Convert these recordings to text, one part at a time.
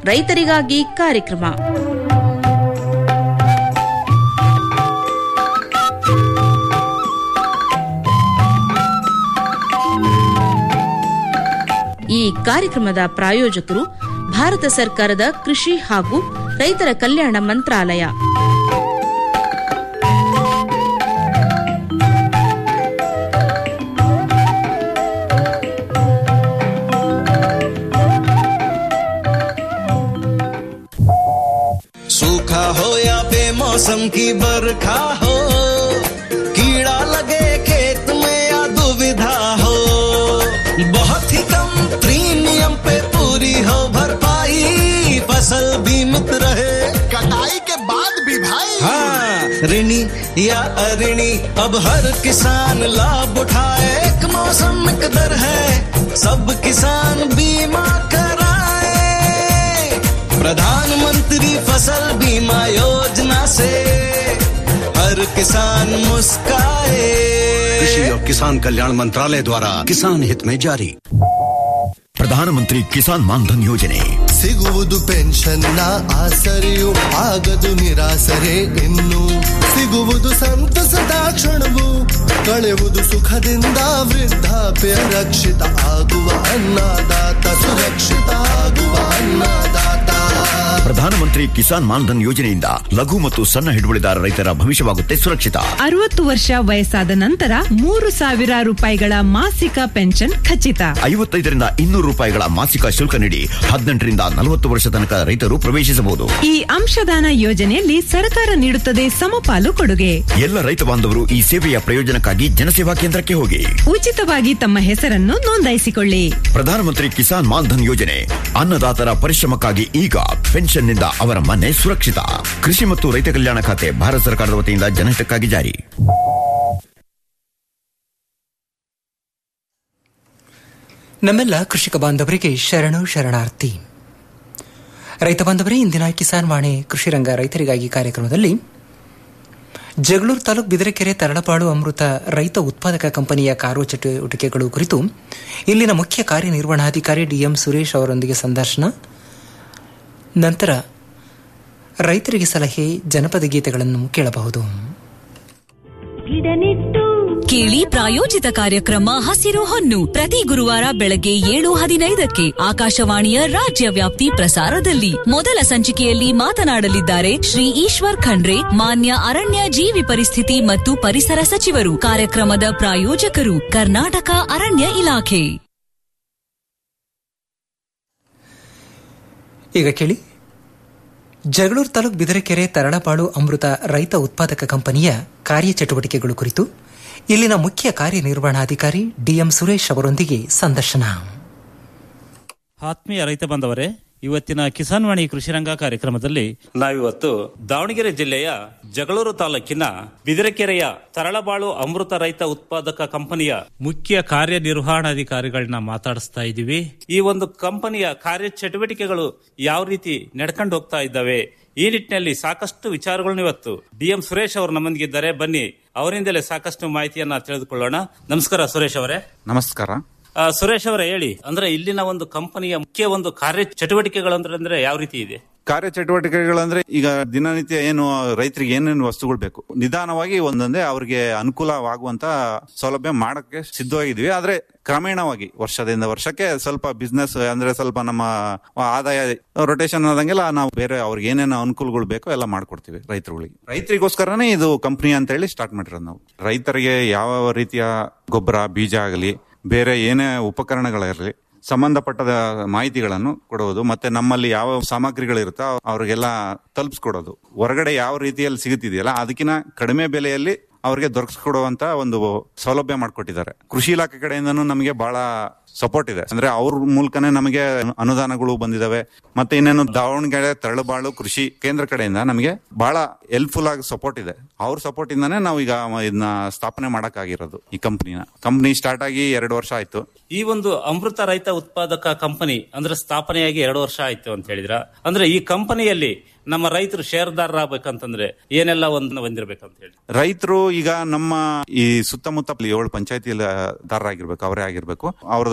ರೈತರಿಗಾಗಿ ಕಾರ್ಯಕ್ರಮ ಈ ಕಾರ್ಯಕ್ರಮದ ಪ್ರಾಯೋಜಕರು ಭಾರತ ಸರ್ಕಾರದ ಕೃಷಿ ಹಾಗೂ ರೈತರ ಕಲ್ಯಾಣ ಮಂತ್ರಾಲಯ सूखा हो या बेमौसम की बरखा हो कीड़ा लगे खेत में या दुविधा हो बहुत ही कम प्रीमियम पे पूरी हो भरपाई फसल बीमित रहे कटाई के बाद भी भाई हाँ ऋणी या अऋणी अब हर किसान लाभ उठाए एक मौसम एक दर है सब किसान बीमा कराए प्रधानमंत्री फसल बीमा योजना से हर किसान मुस्काए कृषि और किसान कल्याण मंत्रालय द्वारा किसान हित में जारी ಪ್ರಧಾನಮಂತ್ರಿ ಕಿಸಾನ್ ಮಾನ್ಧನ್ ಯೋಜನೆ ಸಿಗುವುದು ಪೆನ್ಷನ್ನ ಆಸರೆಯು ಆಗದು ನಿರಾಸರೆ ಇನ್ನು ಸಿಗುವುದು ಸಂತಸದ ಕ್ಷಣವು ಕಳೆಯುವುದು ಸುಖದಿಂದ ವೃದ್ಧಾಪ್ಯ ರಕ್ಷಿತ ಆಗುವ ಅನ್ನದಾತ ಸುರಕ್ಷಿತ ಆಗುವ ಅನ್ನದಾತ ಪ್ರಧಾನಮಂತ್ರಿ ಕಿಸಾನ್ ಮಾನ್ಧನ್ ಯೋಜನೆಯಿಂದ ಲಘು ಮತ್ತು ಸಣ್ಣ ಹಿಡುವಳಿದಾರ ರೈತರ ಭವಿಷ್ಯವಾಗುತ್ತೆ ಸುರಕ್ಷಿತ ಅರವತ್ತು ವರ್ಷ ವಯಸ್ಸಾದ ನಂತರ ಮೂರು ಸಾವಿರ ರೂಪಾಯಿಗಳ ಮಾಸಿಕ ಪೆನ್ಷನ್ ಖಚಿತ ಐವತ್ತೈದರಿಂದ ಇನ್ನೂರು ರೂಪಾಯಿಗಳ ಮಾಸಿಕ ಶುಲ್ಕ ನೀಡಿ ಹದಿನೆಂಟರಿಂದ ನಲವತ್ತು ವರ್ಷ ತನಕ ರೈತರು ಪ್ರವೇಶಿಸಬಹುದು ಈ ಅಂಶದಾನ ಯೋಜನೆಯಲ್ಲಿ ಸರ್ಕಾರ ನೀಡುತ್ತದೆ ಸಮಪಾಲು ಕೊಡುಗೆ ಎಲ್ಲ ರೈತ ಬಾಂಧವರು ಈ ಸೇವೆಯ ಪ್ರಯೋಜನಕ್ಕಾಗಿ ಜನಸೇವಾ ಕೇಂದ್ರಕ್ಕೆ ಹೋಗಿ ಉಚಿತವಾಗಿ ತಮ್ಮ ಹೆಸರನ್ನು ನೋಂದಾಯಿಸಿಕೊಳ್ಳಿ ಪ್ರಧಾನಮಂತ್ರಿ ಕಿಸಾನ್ ಮಾನ್ಧನ್ ಯೋಜನೆ ಅನ್ನದಾತರ ಪರಿಶ್ರಮಕ್ಕಾಗಿ ಈಗ ಪೆನ್ಷನ್ನಿಂದ ಅವರ ಮನೆ ಸುರಕ್ಷಿತ ಕೃಷಿ ಮತ್ತು ರೈತ ಕಲ್ಯಾಣ ಖಾತೆ ಭಾರತ ಸರ್ಕಾರದ ವತಿಯಿಂದ ಜನಹಿತಕ್ಕಾಗಿ ಜಾರಿ ನಮ್ಮೆಲ್ಲ ಕೃಷಿಕ ಬಾಂಧವರಿಗೆ ಶರಣು ಶರಣಾರ್ಥಿ ರೈತ ಬಾಂಧವರೇ ಇಂದಿನ ಕಿಸಾನ್ ವಾಣಿ ಕೃಷಿ ರಂಗ ರೈತರಿಗಾಗಿ ಕಾರ್ಯಕ್ರಮದಲ್ಲಿ ಜಗಳೂರು ತಾಲೂಕು ಬಿದರೆಕೆರೆ ತರಳಪಾಡು ಅಮೃತ ರೈತ ಉತ್ಪಾದಕ ಕಂಪನಿಯ ಕಾರ್ಯಚಟುವಟಿಕೆಗಳು ಕುರಿತು ಇಲ್ಲಿನ ಮುಖ್ಯ ಕಾರ್ಯನಿರ್ವಹಣಾಧಿಕಾರಿ ಡಿಎಂ ಸುರೇಶ್ ಅವರೊಂದಿಗೆ ಸಂದರ್ಶನ ನಂತರ ರೈತರಿಗೆ ಸಲಹೆ ಜನಪದ ಗೀತೆಗಳನ್ನು ಕೇಳಬಹುದು ಕೇಳಿ ಪ್ರಾಯೋಜಿತ ಕಾರ್ಯಕ್ರಮ ಹಸಿರು ಹೊನ್ನು ಪ್ರತಿ ಗುರುವಾರ ಬೆಳಗ್ಗೆ ಏಳು ಹದಿನೈದಕ್ಕೆ ಆಕಾಶವಾಣಿಯ ರಾಜ್ಯ ವ್ಯಾಪ್ತಿ ಪ್ರಸಾರದಲ್ಲಿ ಮೊದಲ ಸಂಚಿಕೆಯಲ್ಲಿ ಮಾತನಾಡಲಿದ್ದಾರೆ ಶ್ರೀ ಈಶ್ವರ್ ಖಂಡ್ರೆ ಮಾನ್ಯ ಅರಣ್ಯ ಜೀವಿ ಪರಿಸ್ಥಿತಿ ಮತ್ತು ಪರಿಸರ ಸಚಿವರು ಕಾರ್ಯಕ್ರಮದ ಪ್ರಾಯೋಜಕರು ಕರ್ನಾಟಕ ಅರಣ್ಯ ಇಲಾಖೆ ಈಗ ಕೇಳಿ ಜಗಳೂರು ತಾಲೂಕು ಬಿದರೆಕೆರೆ ತರಳಪಾಡು ಅಮೃತ ರೈತ ಉತ್ಪಾದಕ ಕಂಪನಿಯ ಕಾರ್ಯಚಟುವಟಿಕೆಗಳು ಕುರಿತು ಇಲ್ಲಿನ ಮುಖ್ಯ ಕಾರ್ಯನಿರ್ವಹಣಾಧಿಕಾರಿ ಡಿಎಂ ಸುರೇಶ್ ಅವರೊಂದಿಗೆ ಸಂದರ್ಶನ ಆತ್ಮೀಯ ರೈತ ಬಾಂಧವರೇ ಇವತ್ತಿನ ಕಿಸಾನ್ ವಾಣಿ ಕೃಷಿರಂಗ ಕಾರ್ಯಕ್ರಮದಲ್ಲಿ ನಾವಿವತ್ತು ದಾವಣಗೆರೆ ಜಿಲ್ಲೆಯ ಜಗಳೂರು ತಾಲೂಕಿನ ಬಿದಿರೆಕೆರೆಯ ತರಳಬಾಳು ಅಮೃತ ರೈತ ಉತ್ಪಾದಕ ಕಂಪನಿಯ ಮುಖ್ಯ ಕಾರ್ಯನಿರ್ವಹಣಾಧಿಕಾರಿಗಳನ್ನ ಮಾತಾಡಿಸ್ತಾ ಇದ್ದೀವಿ ಈ ಒಂದು ಕಂಪನಿಯ ಕಾರ್ಯಚಟುವಟಿಕೆಗಳು ಯಾವ ರೀತಿ ನಡ್ಕೊಂಡು ಹೋಗ್ತಾ ಇದ್ದಾವೆ ಈ ನಿಟ್ಟಿನಲ್ಲಿ ಸಾಕಷ್ಟು ವಿಚಾರಗಳನ್ನು ಇವತ್ತು ಡಿಎಂ ಸುರೇಶ್ ಅವರು ನಮ್ಮೊಂದಿಗಿದ್ದಾರೆ ಬನ್ನಿ ಅವರಿಂದಲೇ ಸಾಕಷ್ಟು ಮಾಹಿತಿಯನ್ನ ತಿಳಿದುಕೊಳ್ಳೋಣ ನಮಸ್ಕಾರ ಸುರೇಶ್ ಅವರೇ ನಮಸ್ಕಾರ ಆ, ಸುರೇಶ್ ಅವರೇ ಹೇಳಿ ಅಂದ್ರೆ ಇಲ್ಲಿನ ಒಂದು ಕಂಪನಿಯ ಮುಖ್ಯ ಒಂದು ಕಾರ್ಯ ಚಟುವಟಿಕೆಗಳು ಅಂದ್ರೆ ಅಂದ್ರೆ ಯಾವ ರೀತಿ ಇದೆ ಕಾರ್ಯಚಟುವಟಿಕೆಗಳಂದ್ರೆ ಈಗ ದಿನನಿತ್ಯ ಏನು ರೈತರಿಗೆ ಏನೇನು ವಸ್ತುಗಳು ಬೇಕು ನಿಧಾನವಾಗಿ ಒಂದೊಂದೇ ಅವ್ರಿಗೆ ಅನುಕೂಲವಾಗುವಂತ ಸೌಲಭ್ಯ ಮಾಡಕ್ಕೆ ಸಿದ್ಧವಾಗಿದ್ವಿ ಆದ್ರೆ ಕ್ರಮೇಣವಾಗಿ ವರ್ಷದಿಂದ ವರ್ಷಕ್ಕೆ ಸ್ವಲ್ಪ ಬಿಸ್ನೆಸ್ ಅಂದ್ರೆ ಸ್ವಲ್ಪ ನಮ್ಮ ಆದಾಯ ರೊಟೇಷನ್ ಆದಂಗೆಲ್ಲ ನಾವು ಬೇರೆ ಅವ್ರಿಗೆ ಏನೇನು ಅನುಕೂಲಗಳು ಬೇಕೋ ಎಲ್ಲ ಮಾಡ್ಕೊಡ್ತೀವಿ ರೈತರುಗಳಿಗೆ ರೈತರಿಗೋಸ್ಕರನೇ ಇದು ಕಂಪನಿ ಅಂತ ಹೇಳಿ ಸ್ಟಾರ್ಟ್ ಮಾಡಿರೋದು ನಾವು ರೈತರಿಗೆ ಯಾವ ರೀತಿಯ ಗೊಬ್ಬರ ಬೀಜ ಆಗಲಿ ಬೇರೆ ಏನೇ ಉಪಕರಣಗಳಿರಲಿ ಸಂಬಂಧಪಟ್ಟ ಮಾಹಿತಿಗಳನ್ನು ಕೊಡುವುದು ಮತ್ತೆ ನಮ್ಮಲ್ಲಿ ಯಾವ ಸಾಮಗ್ರಿಗಳಿರುತ್ತೋ ಅವ್ರಿಗೆಲ್ಲ ತಲುಪಿಸ್ಕೊಡೋದು ಹೊರಗಡೆ ಯಾವ ರೀತಿಯಲ್ಲಿ ಸಿಗುತ್ತಿದೆಯಲ್ಲ ಅದಕ್ಕಿಂತ ಕಡಿಮೆ ಬೆಲೆಯಲ್ಲಿ ಅವ್ರಿಗೆ ದೊರಕಿಸ್ಕೊಡುವಂತ ಒಂದು ಸೌಲಭ್ಯ ಮಾಡಿಕೊಟ್ಟಿದ್ದಾರೆ ಕೃಷಿ ಇಲಾಖೆ ಕಡೆಯಿಂದನೂ ನಮಗೆ ಬಹಳ ಸಪೋರ್ಟ್ ಇದೆ ಅಂದ್ರೆ ಅವ್ರ ಮೂಲಕನೇ ನಮಗೆ ಅನುದಾನಗಳು ಬಂದಿದಾವೆ ಮತ್ತೆ ಇನ್ನೇನು ದಾವಣಗೆರೆ ತರಳುಬಾಳು ಕೃಷಿ ಕೇಂದ್ರ ಕಡೆಯಿಂದ ನಮಗೆ ಬಹಳ ಹೆಲ್ಪ್ಫುಲ್ ಆಗಿ ಸಪೋರ್ಟ್ ಇದೆ ಅವ್ರ ಸಪೋರ್ಟ್ ಇಂದಾನೆ ನಾವು ಈಗ ಇದನ್ನ ಸ್ಥಾಪನೆ ಮಾಡಕ್ಕಾಗಿರೋದು ಈ ಕಂಪ್ನಿನ ಕಂಪ್ನಿ ಸ್ಟಾರ್ಟ್ ಆಗಿ ಎರಡು ವರ್ಷ ಆಯ್ತು ಈ ಒಂದು ಅಮೃತ ರೈತ ಉತ್ಪಾದಕ ಕಂಪನಿ ಅಂದ್ರೆ ಸ್ಥಾಪನೆಯಾಗಿ ಎರಡು ವರ್ಷ ಆಯ್ತು ಅಂತ ಹೇಳಿದ್ರ ಅಂದ್ರೆ ಈ ಕಂಪನಿಯಲ್ಲಿ ನಮ್ಮ ರೈತರು ಷೇರ್ದಾರರಾಗಬೇಕಂತಂದ್ರೆ ಏನೆಲ್ಲ ಒಂದು ಹೊಂದಿರ್ಬೇಕಂತ ಹೇಳಿ ರೈತರು ಈಗ ನಮ್ಮ ಈ ಸುತ್ತಮುತ್ತ ಏಳು ಪಂಚಾಯತಿ ದಾರರಾಗಿರ್ಬೇಕು ಅವರೇ ಆಗಿರ್ಬೇಕು ಅವ್ರದ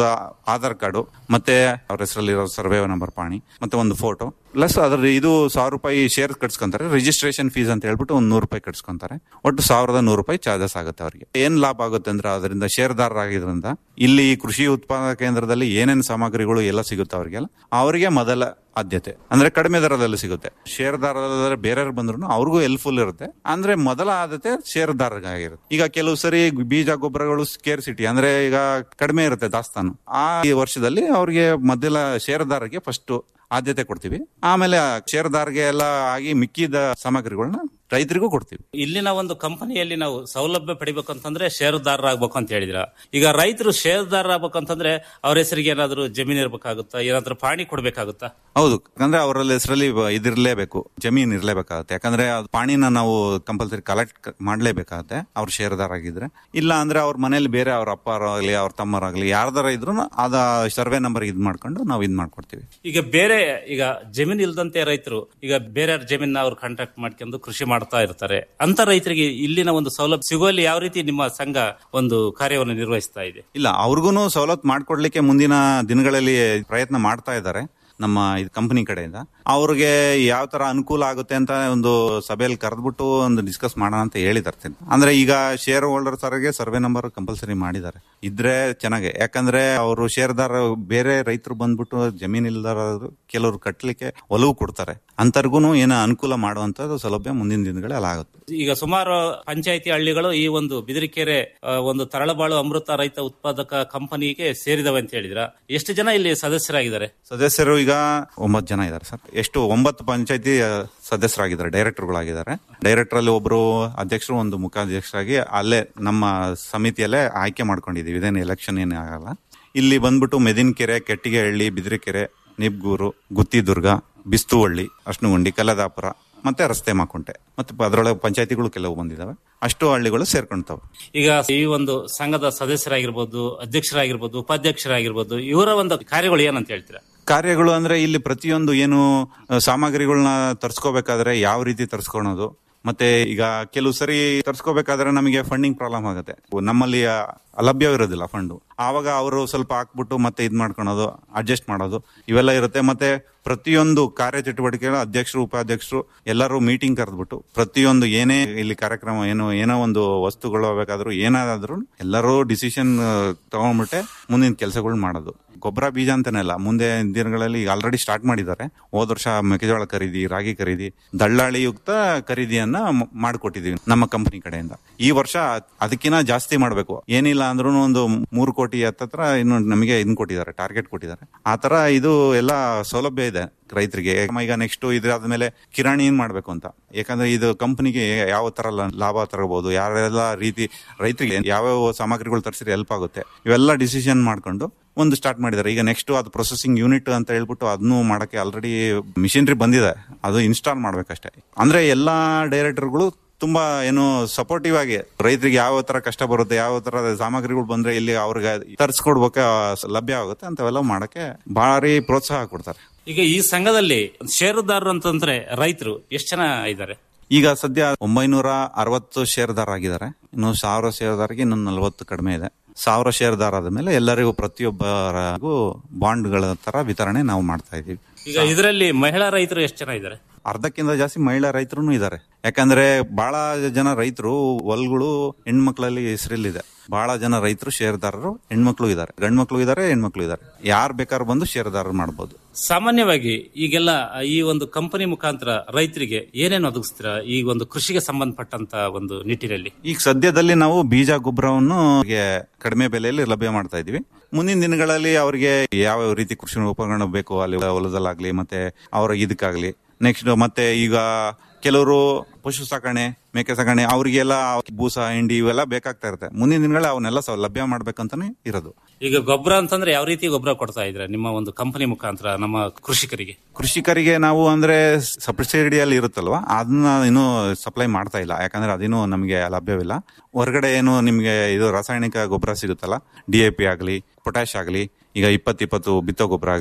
ಆಧಾರ್ ಕಾರ್ಡು ಮತ್ತೆ ಅವ್ರ ಹೆಸರಲ್ಲಿರೋ ಸರ್ವೆ ನಂಬರ್ ಪಾಣಿ ಮತ್ತೆ ಒಂದು ಫೋಟೋ ಪ್ಲಸ್ ಅದ್ರ ಇದು ಸಾವಿರ ರೂಪಾಯಿ ಶೇರ್ ಕಟ್ಸ್ಕೊಂತಾರೆ ರಿಜಿಸ್ಟ್ರೇಷನ್ ಫೀಸ್ ಅಂತ ಹೇಳ್ಬಿಟ್ಟು ಒಂದು ನೂರು ರೂಪಾಯಿ ಕಟ್ಸ್ಕೊಂತಾರೆ ಒಟ್ಟು ಸಾವಿರದ ನೂರು ರೂಪಾಯಿ ಚಾರ್ಜಸ್ ಆಗುತ್ತೆ ಅವರಿಗೆ ಏನ್ ಲಾಭ ಆಗುತ್ತೆ ಅಂದ್ರೆ ಅದರಿಂದ ಶೇರ್ದಾರರಾಗಿದ್ರಿಂದ ಇಲ್ಲಿ ಈ ಕೃಷಿ ಉತ್ಪಾದನಾ ಕೇಂದ್ರದಲ್ಲಿ ಏನೇನು ಸಾಮಗ್ರಿಗಳು ಎಲ್ಲ ಸಿಗುತ್ತೆ ಅವರಿಗೆಲ್ಲ ಅವರಿಗೆ ಮೊದಲ ಆದ್ಯತೆ ಅಂದ್ರೆ ಕಡಿಮೆ ದರದಲ್ಲಿ ಸಿಗುತ್ತೆ ಶೇರ್ದಾರರ ಬೇರೆಯವ್ರು ಬಂದ್ರು ಅವ್ರಿಗೂ ಹೆಲ್ಪ್ಫುಲ್ ಇರುತ್ತೆ ಅಂದ್ರೆ ಮೊದಲ ಆದ್ಯತೆ ಶೇರ್ದಾರಗಾಗಿರುತ್ತೆ ಈಗ ಕೆಲವು ಸರಿ ಬೀಜ ಗೊಬ್ಬರಗಳು ಸ್ಕೇರ್ಸಿಟಿ ಅಂದ್ರೆ ಈಗ ಕಡಿಮೆ ಇರುತ್ತೆ ದಾಸ್ತಾನು ಆ ಈ ವರ್ಷದಲ್ಲಿ ಅವ್ರಿಗೆ ಮೊದಲ ಶೇರ್ದಾರರಿಗೆ ಫಸ್ಟ್ ಆದ್ಯತೆ ಕೊಡ್ತೀವಿ ಆಮೇಲೆ ಆ ಶೇರ್ದಾರ್ಗೆ ಎಲ್ಲ ಆಗಿ ಮಿಕ್ಕಿದ ಸಾಮಗ್ರಿಗಳನ್ನ ರೈತರಿಗೂ ಕೊಡ್ತೀವಿ ಇಲ್ಲಿನ ಒಂದು ಕಂಪನಿಯಲ್ಲಿ ನಾವು ಸೌಲಭ್ಯ ಪಡಿಬೇಕು ಅಂತಂದ್ರೆ ಷೇರುದಾರರಾಗಬೇಕು ಅಂತ ಹೇಳಿದ್ರ ಈಗ ರೈತರು ಷೇರುದಾರರಾಗಬೇಕು ಅಂತಂದ್ರೆ ಅವ್ರ ಹೆಸರಿಗೆ ಏನಾದ್ರು ಜಮೀನು ಇರ್ಬೇಕಾಗುತ್ತಾ ಏನಾದ್ರು ಪಾಣಿ ಕೊಡ್ಬೇಕಾಗುತ್ತಾ ಹೌದು ಯಾಕಂದ್ರೆ ಅವರಲ್ಲಿ ಹೆಸರಲ್ಲಿ ಇದಿರ್ಲೇಬೇಕು ಜಮೀನ್ ಇರ್ಲೇಬೇಕಾಗುತ್ತೆ ಯಾಕಂದ್ರೆ ಅದು ಪಾಣಿನ ನಾವು ಕಂಪಲ್ಸರಿ ಕಲೆಕ್ಟ್ ಮಾಡ್ಲೇಬೇಕಾಗುತ್ತೆ ಅವ್ರ ಶೇರ್ದಾರ ಆಗಿದ್ರೆ ಇಲ್ಲ ಅಂದ್ರೆ ಅವ್ರ ಮನೇಲಿ ಬೇರೆ ಅವ್ರ ಅಪ್ಪರಾಗ್ಲಿ ಅವ್ರ ತಮ್ಮರಾಗ್ಲಿ ಯಾರ್ದಾರ ಇದ್ರು ಅದ ಸರ್ವೆ ನಂಬರ್ ಇದ್ ಮಾಡ್ಕೊಂಡು ನಾವು ಇದ್ ಮಾಡ್ಕೊಡ್ತೀವಿ ಈಗ ಬೇರೆ ಈಗ ಜಮೀನ್ ಇಲ್ದಂತೆ ರೈತರು ಈಗ ಬೇರೆ ಜಮೀನ ಅವ್ರು ಕಾಂಟ್ಯಾಕ್ಟ್ ಮಾಡ್ಕೊಂಡು ಕೃಷಿ ಮಾಡ್ತಾ ಇರ್ತಾರೆ ಅಂತ ರೈತರಿಗೆ ಇಲ್ಲಿನ ಒಂದು ಸೌಲಭ್ಯ ಸಿಗುವಲ್ಲಿ ಯಾವ ರೀತಿ ನಿಮ್ಮ ಸಂಘ ಒಂದು ಕಾರ್ಯವನ್ನು ನಿರ್ವಹಿಸ್ತಾ ಇದೆ ಇಲ್ಲ ಅವ್ರಿಗೂ ಸವಲತ್ತು ಮಾಡ್ಕೊಡ್ಲಿಕ್ಕೆ ಮುಂದಿನ ದಿನಗಳಲ್ಲಿ ಪ್ರಯತ್ನ ಮಾಡ್ತಾ ಇದ್ದಾರೆ ನಮ್ಮ ಕಂಪನಿ ಕಡೆಯಿಂದ ಅವ್ರಿಗೆ ಯಾವ ತರ ಅನುಕೂಲ ಆಗುತ್ತೆ ಅಂತ ಒಂದು ಸಭೆಯಲ್ಲಿ ಕರೆದ್ಬಿಟ್ಟು ಒಂದು ಡಿಸ್ಕಸ್ ಮಾಡೋಣ ಅಂತ ಹೇಳಿದಾರೆ ಅಂದ್ರೆ ಈಗ ಶೇರ್ ಹೋಲ್ಡರ್ಸ್ ಅವರಿಗೆ ಸರ್ವೆ ನಂಬರ್ ಕಂಪಲ್ಸರಿ ಮಾಡಿದ್ದಾರೆ ಇದ್ರೆ ಚೆನ್ನಾಗೆ ಯಾಕಂದ್ರೆ ಅವರು ಶೇರ್ದಾರ ಬೇರೆ ರೈತರು ಬಂದ್ಬಿಟ್ಟು ಜಮೀನ್ ಇಲ್ದಾರರು ಕೆಲವರು ಕಟ್ಟಲಿಕ್ಕೆ ಒಲವು ಕೊಡ್ತಾರೆ ಅಂತರ್ಗು ಏನೋ ಅನುಕೂಲ ಮಾಡುವಂತದ್ದು ಸೌಲಭ್ಯ ಮುಂದಿನ ದಿನಗಳಲ್ಲಿ ಆಗುತ್ತೆ ಈಗ ಸುಮಾರು ಪಂಚಾಯಿತಿ ಹಳ್ಳಿಗಳು ಈ ಒಂದು ಬಿದಿರಿಕೆರೆ ಆ, ಒಂದು ತರಳಬಾಳು ಅಮೃತ ರೈತ ಉತ್ಪಾದಕ ಕಂಪನಿಗೆ ಸೇರಿದವೆ ಅಂತ ಹೇಳಿದ್ರ ಎಷ್ಟು ಜನ ಇಲ್ಲಿ ಸದಸ್ಯರಾಗಿದ್ದಾರೆ ಸದಸ್ಯರು ಈಗ ಒಂಬತ್ತು ಜನ ಇದ್ದಾರೆ ಸರ್ ಎಷ್ಟು ಒಂಬತ್ತು ಪಂಚಾಯತಿ ಸದಸ್ಯರಾಗಿದ್ದಾರೆ ಡೈರೆಕ್ಟರ್ಗಳಾಗಿದ್ದಾರೆ ಡೈರೆಕ್ಟರ್ ಅಲ್ಲಿ ಒಬ್ರು ಅಧ್ಯಕ್ಷರು ಒಂದು ಮುಖಾಧ್ಯಕ್ಷರಾಗಿ ಅಲ್ಲೇ ನಮ್ಮ ಸಮಿತಿಯಲ್ಲೇ ಆಯ್ಕೆ ಮಾಡ್ಕೊಂಡಿದೀವಿ ಇದೇನು ಎಲೆಕ್ಷನ್ ಏನು ಆಗಲ್ಲ ಇಲ್ಲಿ ಬಂದ್ಬಿಟ್ಟು ಮೆದಿನಕೆರೆ ಕೆಟ್ಟಿಗೆಹಳ್ಳಿ ಬಿದಿರೆಕೆರೆ ನಿಬ್ಗೂರು ಗುತ್ತಿದುರ್ಗ ಬಿಸ್ತುವಳ್ಳಿ ಅಶ್ನುಗುಂಡಿ ಕಲ್ಲದಾಪುರ ಮತ್ತೆ ರಸ್ತೆ ಮಾಕುಂಟೆ ಮತ್ತೆ ಅದರೊಳಗೆ ಪಂಚಾಯತಿಗಳು ಕೆಲವು ಬಂದಿದಾವೆ ಅಷ್ಟು ಹಳ್ಳಿಗಳು ಸೇರ್ಕೊಂತವೆ ಈಗ ಈ ಒಂದು ಸಂಘದ ಸದಸ್ಯರಾಗಿರ್ಬೋದು ಅಧ್ಯಕ್ಷರಾಗಿರ್ಬೋದು ಉಪಾಧ್ಯಕ್ಷರಾಗಿರ್ಬೋದು ಇವರ ಒಂದು ಕಾರ್ಯಗಳು ಏನಂತ ಹೇಳ್ತೀರಾ ಕಾರ್ಯಗಳು ಅಂದ್ರೆ ಇಲ್ಲಿ ಪ್ರತಿಯೊಂದು ಏನು ಆ, ಸಾಮಗ್ರಿಗಳನ್ನ ತರ್ಸ್ಕೋಬೇಕಾದ್ರೆ ಯಾವ ರೀತಿ ತರ್ಸ್ಕೊಳೋದು ಮತ್ತೆ ಈಗ ಕೆಲವು ಸರಿ ತರ್ಸ್ಕೋಬೇಕಾದ್ರೆ ನಮಗೆ ಫಂಡಿಂಗ್ ಪ್ರಾಬ್ಲಮ್ ಆಗುತ್ತೆ ನಮ್ಮಲ್ಲಿ ಆ, ಲಭ್ಯವಿರೋದಿಲ್ಲ ಫಂಡು ಆವಾಗ ಅವರು ಸ್ವಲ್ಪ ಹಾಕ್ಬಿಟ್ಟು ಮತ್ತೆ ಇದ್ ಮಾಡ್ಕೊಳೋದು ಅಡ್ಜಸ್ಟ್ ಮಾಡೋದು ಇವೆಲ್ಲ ಇರುತ್ತೆ ಮತ್ತೆ ಪ್ರತಿಯೊಂದು ಕಾರ್ಯಚಟುವಟಿಕೆಗಳ ಅಧ್ಯಕ್ಷರು ಉಪಾಧ್ಯಕ್ಷರು ಎಲ್ಲರೂ ಮೀಟಿಂಗ್ ಕರೆದ್ಬಿಟ್ಟು ಪ್ರತಿಯೊಂದು ಏನೇ ಇಲ್ಲಿ ಕಾರ್ಯಕ್ರಮ ಏನು ಏನೋ ಒಂದು ವಸ್ತುಗಳು ಬೇಕಾದ್ರೂ ಏನಾದ್ರೂ ಎಲ್ಲರೂ ಡಿಸಿಷನ್ ತಗೊಂಡ್ಬಿಟ್ಟೆ ಮುಂದಿನ ಕೆಲಸಗಳು ಮಾಡೋದು ಗೊಬ್ಬರ ಬೀಜ ಅಂತಾನೆ ಅಲ್ಲ ಮುಂದೆ ದಿನಗಳಲ್ಲಿ ಈಗ ಆಲ್ರೆಡಿ ಸ್ಟಾರ್ಟ್ ಮಾಡಿದ್ದಾರೆ ಹೋದ ವರ್ಷ ಮೆಕ್ಕೆಜೋಳ ಖರೀದಿ ರಾಗಿ ಖರೀದಿ ದಳ್ಳಾಳಿ ಯುಕ್ತ ಖರೀದಿಯನ್ನ ಮ- ಮಾಡ್ಕೊಟ್ಟಿದೀವಿ ನಮ್ಮ ಕಂಪನಿ ಕಡೆಯಿಂದ ಈ ವರ್ಷ ಅದಕ್ಕಿಂತ ಜಾಸ್ತಿ ಮಾಡಬೇಕು ಏನಿಲ್ಲ ಅಂದ್ರೂ ಒಂದು ಮೂರು ಕೋಟಿ ಹತ್ತತ್ರ ಇನ್ನು ನಮಗೆ ಇದನ್ನ ಕೊಟ್ಟಿದ್ದಾರೆ ಟಾರ್ಗೆಟ್ ಕೊಟ್ಟಿದ್ದಾರೆ ಆ ತರ ಇದು ಎಲ್ಲ ಸೌಲಭ್ಯ ಇದೆ ರೈತರಿಗೆ ಈಗ ನೆಕ್ಸ್ಟ್ ಇದಾದ್ಮೇಲೆ ಕಿರಾಣಿ ಏನ್ ಮಾಡ್ಬೇಕು ಅಂತ ಯಾಕಂದ್ರೆ ಇದು ಕಂಪನಿಗೆ ಯಾವ ತರ ಲ- ಲಾಭ ತರಬಹುದು ಯಾವೆಲ್ಲ ರೀತಿ ರೈತರಿಗೆ ಯಾವ್ಯಾವ ಸಾಮಗ್ರಿಗಳು ತರಿಸಿದ್ರೆ ಹೆಲ್ಪ್ ಆಗುತ್ತೆ ಇವೆಲ್ಲ ಡಿಸಿಷನ್ ಮಾಡ್ಕೊಂಡು ಒಂದು ಸ್ಟಾರ್ಟ್ ಮಾಡಿದ್ದಾರೆ ಈಗ ನೆಕ್ಸ್ಟ್ ಅದು ಪ್ರೊಸೆಸಿಂಗ್ ಯೂನಿಟ್ ಅಂತ ಹೇಳ್ಬಿಟ್ಟು ಅದನ್ನು ಮಾಡಕ್ಕೆ ಆಲ್ರೆಡಿ ಮಿಷಿನರಿ ಬಂದಿದೆ ಅದು ಇನ್ಸ್ಟಾಲ್ ಮಾಡ್ಬೇಕಷ್ಟೇ ಅಂದ್ರೆ ಎಲ್ಲಾ ಡೈರೆಕ್ಟರ್ಗಳು ತುಂಬಾ ಏನು ಸಪೋರ್ಟಿವ್ ಆಗಿ ರೈತರಿಗೆ ಯಾವ ತರ ಕಷ್ಟ ಬರುತ್ತೆ ಯಾವ ತರ ಸಾಮಗ್ರಿಗಳು ಬಂದ್ರೆ ಇಲ್ಲಿ ಅವ್ರಿಗೆ ತರಿಸ್ಕೊಡ್ಬೇಕು ಲಭ್ಯ ಆಗುತ್ತೆ ಅಂತವೆಲ್ಲ ಮಾಡಕ್ಕೆ ಭಾರಿ ಪ್ರೋತ್ಸಾಹ ಕೊಡ್ತಾರೆ ಈಗ ಈ ಸಂಘದಲ್ಲಿ ಷೇರುದಾರರು ಅಂತಂದ್ರೆ ರೈತರು ಎಷ್ಟು ಜನ ಇದ್ದಾರೆ ಈಗ ಸದ್ಯ ಒಂಬೈನೂರ ಅರವತ್ತು ಶೇರ್ದಾರ ಆಗಿದ್ದಾರೆ ಇನ್ನು ಸಾವಿರ ಶೇರ್ದಾರಿಗೆ ಇನ್ನೊಂದು ನಲವತ್ತು ಕಡಿಮೆ ಇದೆ ಸಾವಿರ ಶೇರ್ದಾರ ಆದ್ಮೇಲೆ ಎಲ್ಲರಿಗೂ ಪ್ರತಿಯೊಬ್ಬರಿಗೂ ಬಾಂಡ್ಗಳ ತರ ವಿತರಣೆ ನಾವು ಮಾಡ್ತಾ ಇದೀವಿ ಈಗ ಇದರಲ್ಲಿ ಮಹಿಳಾ ರೈತರು ಎಷ್ಟು ಜನ ಇದ್ದಾರೆ ಅರ್ಧಕ್ಕಿಂತ ಜಾಸ್ತಿ ಮಹಿಳಾ ರೈತರು ಇದ್ದಾರೆ ಯಾಕಂದ್ರೆ ಬಹಳ ಜನ ರೈತರು ಹೊಲ್ಗಳು ಹೆಣ್ಮಕ್ಳಲ್ಲಿ ಹೆಸರಲ್ಲಿದೆ ಬಹಳ ಜನ ರೈತರು ಶೇರ್ದಾರರು ಹೆಣ್ಮಕ್ಳು ಇದ್ದಾರೆ ಗಂಡ್ಮಕ್ಳು ಇದ್ದಾರೆ ಹೆಣ್ಮಕ್ಳು ಇದ್ದಾರೆ ಯಾರು ಬೇಕಾದ್ರೂ ಬಂದು ಶೇರ್ದಾರರು ಮಾಡ್ಬೋದು ಸಾಮಾನ್ಯವಾಗಿ ಈಗೆಲ್ಲ ಈ ಒಂದು ಕಂಪನಿ ಮುಖಾಂತರ ರೈತರಿಗೆ ಏನೇನು ಒದಗಿಸ್ತೀರಾ ಈ ಒಂದು ಕೃಷಿಗೆ ಸಂಬಂಧಪಟ್ಟಂತ ಒಂದು ನಿಟ್ಟಿನಲ್ಲಿ ಈಗ ಸದ್ಯದಲ್ಲಿ ನಾವು ಬೀಜ ಗೊಬ್ಬರವನ್ನು ಅವ್ರಿಗೆ ಕಡಿಮೆ ಬೆಲೆಯಲ್ಲಿ ಲಭ್ಯ ಮಾಡ್ತಾ ಇದೀವಿ ಮುಂದಿನ ದಿನಗಳಲ್ಲಿ ಅವರಿಗೆ ಯಾವ ರೀತಿ ಕೃಷಿ ಉಪಕರಣ ಬೇಕು ಅಲ್ಲಿ ಹೊಲದಲ್ಲಾಗ್ಲಿ ಮತ್ತೆ ಅವರ ಇದಕ್ಕಾಗ್ಲಿ ನೆಕ್ಸ್ಟ್ ಮತ್ತೆ ಈಗ ಕೆಲವರು ಪಶು ಸಾಕಣೆ ಮೇಕೆ ಸಾಕಣೆ ಅವರಿಗೆಲ್ಲ ಬೂಸ ಹಿಂಡಿ ಇವೆಲ್ಲ ಬೇಕಾಗ್ತಾ ಇರುತ್ತೆ ಮುಂದಿನ ದಿನಗಳಲ್ಲಿ ಅವನ್ನೆಲ್ಲ ಸ- ಲಭ್ಯ ಮಾಡ್ಬೇಕಂತಾನೆ ಇರೋದು ಈಗ ಗೊಬ್ಬರ ಅಂತಂದ್ರೆ ಯಾವ ರೀತಿ ಗೊಬ್ಬರ ಕೊಡ್ತಾ ಇದ್ರೆ ನಿಮ್ಮ ಒಂದು ಕಂಪನಿ ಮುಖಾಂತರ ನಮ್ಮ ಕೃಷಿಕರಿಗೆ ಕೃಷಿಕರಿಗೆ ನಾವು ಅಂದ್ರೆ ಸಬ್ಸಿಡಿಯಲ್ಲಿ ಇರುತ್ತಲ್ವಾ ಅದನ್ನ ಇನ್ನೂ ಸಪ್ಲೈ ಮಾಡ್ತಾ ಇಲ್ಲ ಯಾಕಂದ್ರೆ ಅದೇನು ನಮಗೆ ಲಭ್ಯವಿಲ್ಲ ಹೊರಗಡೆ ಏನು ನಿಮಗೆ ಇದು ರಾಸಾಯನಿಕ ಗೊಬ್ಬರ ಸಿಗುತ್ತಲ್ಲ ಡಿ ಎ ಪಿ ಆಗಲಿ ಪೊಟ್ಯಾಶ್ ಆಗಲಿ ಈಗ ಇಪ್ಪತ್ತು ಇಪ್ಪತ್ತು ಬಿತ್ತೋ ಗೊಬ್ಬರ ಆಗಲಿ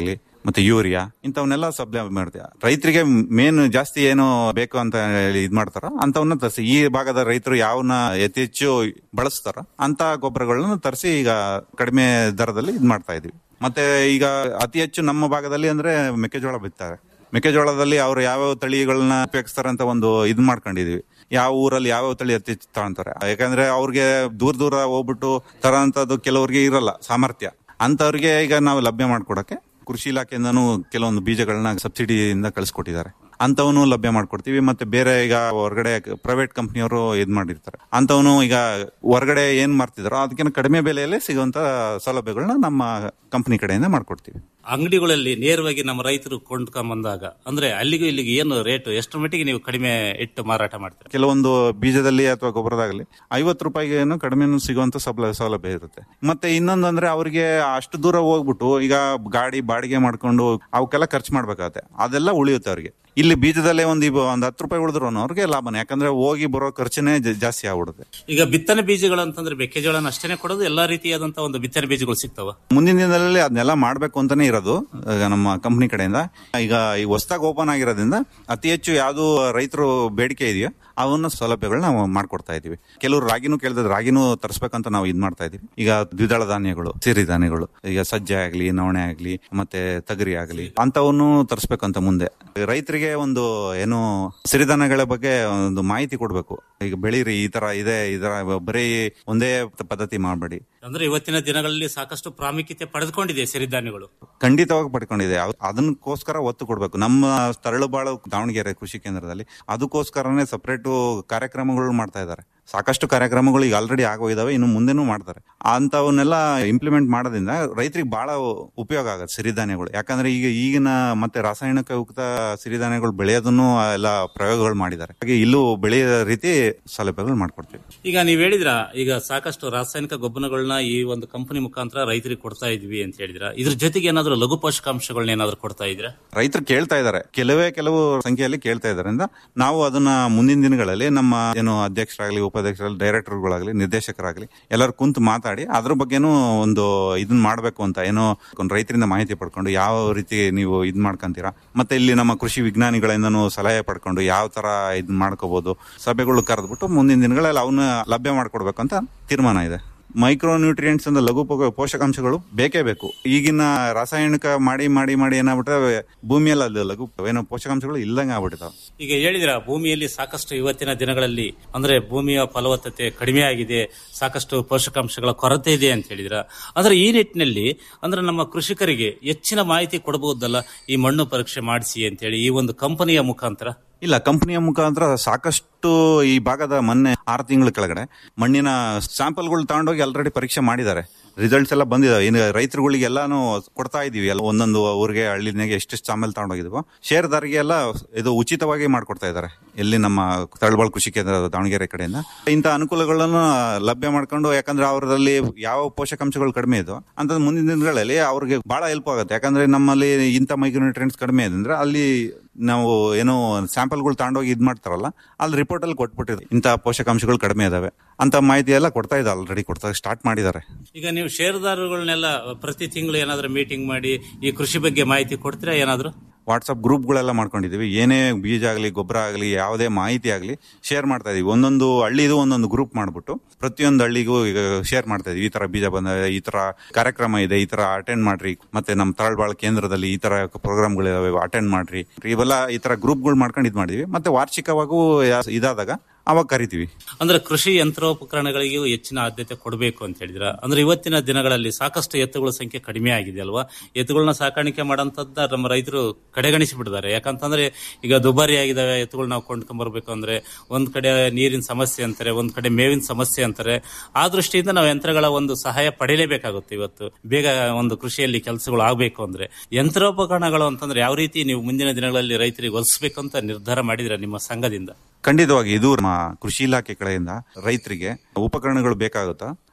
ಮತ್ತೆ ಯೂರಿಯಾ ಇಂಥವನ್ನೆಲ್ಲ ಸಪ್ಲೈ ಮಾಡ್ತೀವಿ ರೈತರಿಗೆ ಮೇನ್ ಜಾಸ್ತಿ ಏನು ಬೇಕು ಅಂತ ಹೇಳಿ ಇದ್ ಮಾಡ್ತಾರ ಅಂತವನ್ನ ತರಿಸಿ ಈ ಭಾಗದ ರೈತರು ಯಾವನ್ನ ಅತಿ ಹೆಚ್ಚು ಬಳಸ್ತಾರ ಅಂತ ಗೊಬ್ಬರಗಳನ್ನ ತರಿಸಿ ಈಗ ಕಡಿಮೆ ದರದಲ್ಲಿ ಇದ್ ಮಾಡ್ತಾ ಇದೀವಿ ಮತ್ತೆ ಈಗ ಅತಿ ಹೆಚ್ಚು ನಮ್ಮ ಭಾಗದಲ್ಲಿ ಅಂದ್ರೆ ಮೆಕ್ಕೆಜೋಳ ಬಿತ್ತಾರೆ ಮೆಕ್ಕೆಜೋಳದಲ್ಲಿ ಅವ್ರು ಯಾವ್ಯಾವ ತಳಿಗಳನ್ನ ಉಪಯೋಗಿಸ್ತಾರೆ ಅಂತ ಒಂದು ಇದ್ ಮಾಡ್ಕೊಂಡಿದೀವಿ ಯಾವ ಊರಲ್ಲಿ ಯಾವ್ಯಾವ ತಳಿ ಅತಿ ಹೆಚ್ಚು ತಗೊಂತಾರೆ ಯಾಕಂದ್ರೆ ಅವ್ರಿಗೆ ದೂರ ದೂರ ಹೋಗ್ಬಿಟ್ಟು ತರೋಂಥದ್ದು ಕೆಲವ್ರಿಗೆ ಇರಲ್ಲ ಸಾಮರ್ಥ್ಯ ಅಂತವ್ರಿಗೆ ಈಗ ನಾವು ಲಭ್ಯ ಮಾಡ್ಕೊಡಕ್ಕೆ ಕೃಷಿ ಇಲಾಖೆಯಿಂದನೂ ಕೆಲವೊಂದು ಬೀಜಗಳನ್ನ ಸಬ್ಸಿಡಿಯಿಂದ ಕಳಿಸ್ಕೊಟ್ಟಿದ್ದಾರೆ ಅಂತವನು ಲಭ್ಯ ಮಾಡ್ಕೊಡ್ತೀವಿ ಮತ್ತೆ ಬೇರೆ ಈಗ ಹೊರಗಡೆ ಪ್ರೈವೇಟ್ ಕಂಪ್ನಿಯವರು ಇದ್ ಮಾಡಿರ್ತಾರೆ ಅಂತವನು ಈಗ ಹೊರಗಡೆ ಏನ್ ಮಾರ್ತಿದಾರೋ ಅದಕ್ಕಿಂತ ಕಡಿಮೆ ಬೆಲೆಯಲ್ಲೇ ಸಿಗುವಂತ ಸೌಲಭ್ಯಗಳನ್ನ ನಮ್ಮ ಕಂಪನಿ ಕಡೆಯಿಂದ ಮಾಡ್ಕೊಡ್ತೀವಿ ಅಂಗಡಿಗಳಲ್ಲಿ ನೇರವಾಗಿ ನಮ್ಮ ರೈತರು ಕೊಂಡ್ಕೊಂಬಂದಾಗ ಅಂದ್ರೆ ಅಲ್ಲಿಗೂ ಇಲ್ಲಿಗೆ ಏನು ರೇಟ್ ಎಷ್ಟರ ಮಟ್ಟಿಗೆ ನೀವು ಕಡಿಮೆ ಇಟ್ಟು ಮಾರಾಟ ಮಾಡ್ತೀರಾ ಕೆಲವೊಂದು ಬೀಜದಲ್ಲಿ ಅಥವಾ ಗೊಬ್ಬರದಾಗಲಿ ಐವತ್ತು ರೂಪಾಯಿಗೆ ಕಡಿಮೆ ಸಿಗುವಂತ ಸೌಲ- ಸೌಲಭ್ಯ ಇರುತ್ತೆ ಮತ್ತೆ ಇನ್ನೊಂದು ಅಂದ್ರೆ ಅವ್ರಿಗೆ ಅಷ್ಟು ದೂರ ಹೋಗ್ಬಿಟ್ಟು ಈಗ ಗಾಡಿ ಬಾಡಿಗೆ ಮಾಡ್ಕೊಂಡು ಅವಕ್ಕೆಲ್ಲ ಖರ್ಚು ಮಾಡ್ಬೇಕಾಗತ್ತೆ ಅದೆಲ್ಲ ಉಳಿಯುತ್ತೆ ಅವ್ರಿಗೆ ಇಲ್ಲಿ ಬೀಜದಲ್ಲೇ ಒಂದು ಇವ್- ಒಂದು ಹತ್ತು ರೂಪಾಯಿ ಉಳಿದ್ರು ಅವ್ರಿಗೆ ಲಾಭನೇ ಯಾಕಂದ್ರೆ ಹೋಗಿ ಬರೋ ಖರ್ಚುನೇ ಜ- ಜಾಸ್ತಿ ಆಗ್ಬಿಡುತ್ತೆ ಈಗ ಬಿತ್ತನೆ ಬೀಜಗಳು ಅಂತಂದ್ರೆ ಮೆಕ್ಕೆಜೋಳನ ಅಷ್ಟೇನೆ ಕೊಡೋದು ಎಲ್ಲಾ ರೀತಿಯಾದಂತಹ ಒಂದು ಬಿತ್ತನೆ ಬೀಜಗಳು ಸಿಗ್ತಾವ ಮುಂದಿನ ದಿನದಲ್ಲಿ ಅದನ್ನೆಲ್ಲ ಮಾಡ್ಬೇಕು ಅಂತಾನೆ ಇರೋದು ಈಗ ನಮ್ಮ ಕಂಪನಿ ಕಡೆಯಿಂದ ಈಗ ಈ ಹೊಸದಾಗಿ ಓಪನ್ ಆಗಿರೋದ್ರಿಂದ ಅತಿ ಹೆಚ್ಚು ಯಾವ್ದು ರೈತರು ಬೇಡಿಕೆ ಇದೆಯೋ ಅವನ್ನ ಸೌಲಭ್ಯಗಳನ್ನ ನಾವು ಮಾಡ್ಕೊಡ್ತಾ ಇದೀವಿ ಕೆಲವರು ರಾಗಿನೂ ಕೇಳಿದ್ರೆ ರಾಗಿನೂ ತರಿಸ್ಬೇಕಂತ ನಾವು ಇದ್ ಮಾಡ್ತಾ ಇದೀವಿ ಈಗ ದ್ವಿದಳ ಧಾನ್ಯಗಳು ಸಿರಿ ಧಾನ್ಯಗಳು ಈಗ ಸಜ್ಜೆ ಆಗ್ಲಿ ನವಣೆ ಆಗ್ಲಿ ಮತ್ತೆ ತಗರಿ ಆಗ್ಲಿ ಅಂತವನ್ನು ತರಿಸ್ಬೇಕಂತ ಮುಂದೆ ರೈತರಿಗೆ ಒಂದು ಏನು ಸಿರಿಧಾನ್ಯಗಳ ಬಗ್ಗೆ ಒಂದು ಮಾಹಿತಿ ಕೊಡ್ಬೇಕು ಈಗ ಬೆಳೀರಿ ಈ ತರ ಇದೆ ಇದರ ಬರೀ ಒಂದೇ ಪದ್ಧತಿ ಮಾಡಬೇಡಿ ಅಂದ್ರೆ ಇವತ್ತಿನ ದಿನಗಳಲ್ಲಿ ಸಾಕಷ್ಟು ಪ್ರಾಮುಖ್ಯತೆ ಪಡೆದುಕೊಂಡಿದೆ ಸಿರಿಧಾನ್ಯಗಳು ಖಂಡಿತವಾಗಿ ಪಡ್ಕೊಂಡಿದೆ ಅವ್- ಅದಕ್ಕೋಸ್ಕರ ಒತ್ತು ಕೊಡ್ಬೇಕು ನಮ್ಮ ತರಳುಬಾಳು ದಾವಣಗೆರೆ ಕೃಷಿ ಕೇಂದ್ರದಲ್ಲಿ ಅದಕ್ಕೋಸ್ಕರನೇ ಸಪರೇಟ್ ಕಾರ್ಯಕ್ರಮಗಳು ಮಾಡ್ತಾ ಇದ್ದಾರೆ ಸಾಕಷ್ಟು ಕಾರ್ಯಕ್ರಮಗಳು ಈಗ ಆಲ್ರೆಡಿ ಆಗೋಗಿದಾವೆ ಇನ್ನು ಮುಂದೆನೂ ಮಾಡ್ತಾರೆ ಅಂತವನ್ನೆಲ್ಲ ಇಂಪ್ಲಿಮೆಂಟ್ ಮಾಡೋದ್ರಿಂದ ರೈತರಿಗೆ ಬಹಳ ಉಪಯೋಗ ಆಗುತ್ತೆ ಸಿರಿಧಾನ್ಯಗಳು ಯಾಕಂದ್ರೆ ಈಗ ಈಗಿನ ಮತ್ತೆ ರಾಸಾಯನಿಕ ಯುಕ್ತ ಸಿರಿಧಾನ್ಯಗಳು ಬೆಳೆಯೋದನ್ನು ಎಲ್ಲ ಪ್ರಯೋಗಗಳು ಮಾಡಿದ್ದಾರೆ ಹಾಗೆ ಇಲ್ಲೂ ಬೆಳೆಯೋ ರೀತಿ ಸೌಲಭ್ಯಗಳು ಮಾಡ್ಕೊಡ್ತೀವಿ ಈಗ ನೀವ್ ಹೇಳಿದ್ರ ಈಗ ಸಾಕಷ್ಟು ರಾಸಾಯನಿಕ ಗೊಬ್ಬರಗಳನ್ನ ಈ ಒಂದು ಕಂಪನಿ ಮುಖಾಂತರ ರೈತರಿಗೆ ಕೊಡ್ತಾ ಇದ್ವಿ ಅಂತ ಹೇಳಿದ್ರ ಇದ್ರ ಜೊತೆಗೆ ಏನಾದ್ರು ಲಘು ಪೋಷಕಾಂಶಗಳನ್ನ ಏನಾದ್ರು ಕೊಡ್ತಾ ಇದ್ರ ರೈತರು ಕೇಳ್ತಾ ಇದ್ದಾರೆ ಕೆಲವೇ ಕೆಲವು ಸಂಖ್ಯೆಯಲ್ಲಿ ಕೇಳ್ತಾ ಇದರಿಂದ ನಾವು ಅದನ್ನ ಮುಂದಿನ ದಿನಗಳಲ್ಲಿ ನಮ್ಮ ಏನು ಅಧ್ಯಕ್ಷರಾಗಲಿ ಉಪಾಧ್ಯಕ್ಷರಾಗಲಿ ಡೈರೆಕ್ಟರ್ಗಳಾಗಲಿ ನಿರ್ದೇಶಕರಾಗಲಿ ಎಲ್ಲರೂ ಕುಂತು ಮಾತಾಡಿ ಅದ್ರ ಬಗ್ಗೆನೂ ಒಂದು ಇದನ್ನ ಮಾಡಬೇಕು ಅಂತ ಏನೋ ಒಂದು ರೈತರಿಂದ ಮಾಹಿತಿ ಪಡ್ಕೊಂಡು ಯಾವ ರೀತಿ ನೀವು ಇದ್ ಮಾಡ್ಕೊಂತೀರಾ ಮತ್ತೆ ಇಲ್ಲಿ ನಮ್ಮ ಕೃಷಿ ವಿಜ್ಞಾನಿಗಳಿಂದನೂ ಸಲಹೆ ಪಡ್ಕೊಂಡು ಯಾವ ತರ ಇದನ್ನ ಮಾಡ್ಕೋಬಹುದು ಸಭೆಗಳು ಕರೆದ್ಬಿಟ್ಟು ಮುಂದಿನ ದಿನಗಳಲ್ಲಿ ಅವನ್ನ ಲಭ್ಯ ಮಾಡ್ಕೊಡ್ಬೇಕು ಅಂತ ತೀರ್ಮಾನ ಇದೆ ಮೈಕ್ರೋ ನ್ಯೂಟ್ರಿಯೆಂಟ್ಸ್ ಅಂದ್ರೆ ಲಘು ಪೋ- ಪೋಷಕಾಂಶಗಳು ಬೇಕೇ ಬೇಕು ಈಗಿನ ರಾಸಾಯನಿಕ ಮಾಡಿ ಮಾಡಿ ಮಾಡಿ ಏನಾಗ್ಬಿಟ್ರೆ ಭೂಮಿಯಲ್ಲಿ ಅದು ಲಘು ಏನೋ ಪೋಷಕಾಂಶಗಳು ಇಲ್ಲಂಗೆ ಆಗ್ಬಿಟ್ಟಿದಾವೆ ಈಗ ಹೇಳಿದ್ರ ಭೂಮಿಯಲ್ಲಿ ಸಾಕಷ್ಟು ಇವತ್ತಿನ ದಿನಗಳಲ್ಲಿ ಅಂದ್ರೆ ಭೂಮಿಯ ಫಲವತ್ತತೆ ಕಡಿಮೆ ಆಗಿದೆ ಸಾಕಷ್ಟು ಪೋಷಕಾಂಶಗಳ ಕೊರತೆ ಇದೆ ಅಂತ ಹೇಳಿದ್ರ ಅಂದ್ರೆ ಈ ನಿಟ್ಟಿನಲ್ಲಿ ಅಂದ್ರೆ ನಮ್ಮ ಕೃಷಿಕರಿಗೆ ಹೆಚ್ಚಿನ ಮಾಹಿತಿ ಕೊಡಬಹುದಲ್ಲ ಈ ಮಣ್ಣು ಪರೀಕ್ಷೆ ಮಾಡಿಸಿ ಅಂತ ಹೇಳಿ ಈ ಒಂದು ಕಂಪನಿಯ ಮುಖಾಂತರ ಇಲ್ಲ ಕಂಪನಿಯ ಮುಖಾಂತರ ಸಾಕಷ್ಟು ಈ ಭಾಗದ ಮೊನ್ನೆ ಆರು ತಿಂಗಳ ಕೆಳಗಡೆ ಮಣ್ಣಿನ ಸ್ಯಾಂಪಲ್ಗಳು ತಗೊಂಡೋಗಿ ಆಲ್ರೆಡಿ ಪರೀಕ್ಷೆ ಮಾಡಿದ್ದಾರೆ ರಿಸಲ್ಟ್ಸ್ ಎಲ್ಲ ಬಂದಿದಾವೆ ಇನ್ನು ರೈತರುಗಳಿಗೆಲ್ಲಾನು ಕೊಡ್ತಾ ಇದೀವಿ ಎಲ್ಲ ಒಂದೊಂದು ಊರಿಗೆ ಹಳ್ಳಿನಾಗೆ ಎಷ್ಟೆಷ್ಟು ಸಾಮೇಲ್ ತಗೊಂಡೋಗಿದ್ವು ಶೇರ್ದಾರಿಗೆ ಎಲ್ಲ ಇದು ಉಚಿತವಾಗಿ ಮಾಡ್ಕೊಡ್ತಾ ಇದ್ದಾರೆ ಎಲ್ಲಿ ನಮ್ಮ ತಳಬಾಳ್ ಕೃಷಿ ಕೇಂದ್ರ ದಾವಣಗೆರೆ ಕಡೆಯಿಂದ ಇಂಥ ಅನುಕೂಲಗಳನ್ನು ಲಭ್ಯ ಮಾಡ್ಕೊಂಡು ಯಾಕಂದ್ರೆ ಅವರಲ್ಲಿ ಯಾವ ಪೋಷಕಾಂಶಗಳು ಕಡಿಮೆ ಇದ್ವು ಅಂತ ಮುಂದಿನ ದಿನಗಳಲ್ಲಿ ಅವ್ರಿಗೆ ಬಹಳ ಹೆಲ್ಪ್ ಆಗುತ್ತೆ ಯಾಕಂದ್ರೆ ನಮ್ಮಲ್ಲಿ ಇಂಥ ಮೈಕ್ರೋನ್ಯೂಟ್ರಿಯೆಂಟ್ಸ್ ಕಡಿಮೆ ಇದೆ ಅಂದ್ರೆ ಅಲ್ಲಿ ನಾವು ಏನೋ ಸ್ಯಾಂಪಲ್ಗಳು ತಗೊಂಡೋಗಿ ಇದ್ ಮಾಡ್ತಾರಲ್ಲ ಅಲ್ಲಿ ರಿಪೋರ್ಟ್ ಅಲ್ಲಿ ಕೊಟ್ಬಿಟ್ಟಿದೆ ಇಂಥ ಪೋಷಕಾಂಶಗಳು ಕಡಿಮೆ ಇದಾವೆ ಅಂತ ಮಾಹಿತಿ ಎಲ್ಲ ಕೊಡ್ತಾ ಇದೆ ಆಲ್ರೆಡಿ ಕೊಡ್ತಾ ಸ್ಟಾರ್ಟ್ ಮಾಡಿದ್ದಾರೆ ಈಗ ನೀವು ಷೇರುದಾರಗಳನ್ನೆಲ್ಲ ಪ್ರತಿ ತಿಂಗಳು ಏನಾದ್ರು ಮೀಟಿಂಗ್ ಮಾಡಿ ಈ ಕೃಷಿ ಬಗ್ಗೆ ಮಾಹಿತಿ ಕೊಡ್ತೀರಾ ಏನಾದ್ರು ವಾಟ್ಸ್ಆಪ್ ಗ್ರೂಪ್ಗಳೆಲ್ಲ ಮಾಡ್ಕೊಂಡಿದೀವಿ ಏನೇ ಬೀಜ ಆಗಲಿ ಗೊಬ್ಬರ ಆಗಲಿ ಯಾವುದೇ ಮಾಹಿತಿ ಆಗಲಿ ಶೇರ್ ಮಾಡ್ತಾ ಇದೀವಿ ಒಂದೊಂದು ಹಳ್ಳಿದು ಒಂದೊಂದು ಗ್ರೂಪ್ ಮಾಡ್ಬಿಟ್ಟು ಪ್ರತಿಯೊಂದು ಹಳ್ಳಿಗೂ ಈಗ ಶೇರ್ ಮಾಡ್ತಾ ಇದೀವಿ ಈ ತರ ಬೀಜ ಬಂದ ಈ ತರ ಕಾರ್ಯಕ್ರಮ ಇದೆ ಈ ತರ ಅಟೆಂಡ್ ಮಾಡ್ರಿ ಮತ್ತೆ ನಮ್ಮ ತರಳ್ಬಾಳ್ ಕೇಂದ್ರದಲ್ಲಿ ಈ ತರ ಪ್ರೋಗ್ರಾಮ್ಗಳಿದಾವೆ ಅಟೆಂಡ್ ಮಾಡ್ರಿ ಇವೆಲ್ಲ ಈ ತರ ಗ್ರೂಪ್ಗಳು ಮಾಡ್ಕೊಂಡು ಇದ್ ಮಾಡಿದೀವಿ ಮತ್ತೆ ವಾರ್ಷಿಕವಾಗೂ ಯಾ- ಇದಾದಾಗ ಅವಾಗ ಕರಿತೀವಿ ಅಂದ್ರೆ ಕೃಷಿ ಯಂತ್ರೋಪಕರಣಗಳಿಗೂ ಹೆಚ್ಚಿನ ಆದ್ಯತೆ ಕೊಡಬೇಕು ಅಂತ ಹೇಳಿದ್ರ ಅಂದ್ರೆ ಇವತ್ತಿನ ದಿನಗಳಲ್ಲಿ ಸಾಕಷ್ಟು ಎತ್ತುಗಳ ಸಂಖ್ಯೆ ಕಡಿಮೆ ಆಗಿದೆ ಅಲ್ವಾ ಎತ್ತುಗಳನ್ನ ಸಾಕಾಣಿಕೆ ಮಾಡೋಂಥದ್ದು ನಮ್ಮ ರೈತರು ಕಡೆಗಣಿಸಿ ಬಿಟ್ಟಿದ್ದಾರೆ ಯಾಕಂತಂದ್ರೆ ಈಗ ದುಬಾರಿ ಆಗಿದಾವೆ ಎತ್ತುಗಳು ನಾವು ಕೊಂಡ್ಕೊಂಡ್ಬರ್ಬೇಕು ಅಂದ್ರೆ ಒಂದ್ ಕಡೆ ನೀರಿನ ಸಮಸ್ಯೆ ಅಂತಾರೆ ಒಂದ್ ಕಡೆ ಮೇವಿನ ಸಮಸ್ಯೆ ಅಂತಾರೆ ಆ ದೃಷ್ಟಿಯಿಂದ ನಾವು ಯಂತ್ರಗಳ ಒಂದು ಸಹಾಯ ಪಡೆಯಲೇಬೇಕಾಗುತ್ತೆ ಇವತ್ತು ಬೇಗ ಒಂದು ಕೃಷಿಯಲ್ಲಿ ಕೆಲಸಗಳು ಆಗ್ಬೇಕು ಅಂದ್ರೆ ಯಂತ್ರೋಪಕರಣಗಳು ಅಂತಂದ್ರೆ ಯಾವ ರೀತಿ ನೀವು ಮುಂದಿನ ದಿನಗಳಲ್ಲಿ ರೈತರಿಗೆ ಒಲಿಸಬೇಕು ಅಂತ ನಿರ್ಧಾರ ಮಾಡಿದ್ರ ನಿಮ್ಮ ಸಂಘದಿಂದ ಖಂಡಿತವಾಗಿ ಇದು ನಮ್ಮ ಕೃಷಿ ಇಲಾಖೆ ಕಡೆಯಿಂದ ರೈತರಿಗೆ ಉಪಕರಣಗಳು ಬೇಕಾಗುತ್ತಾ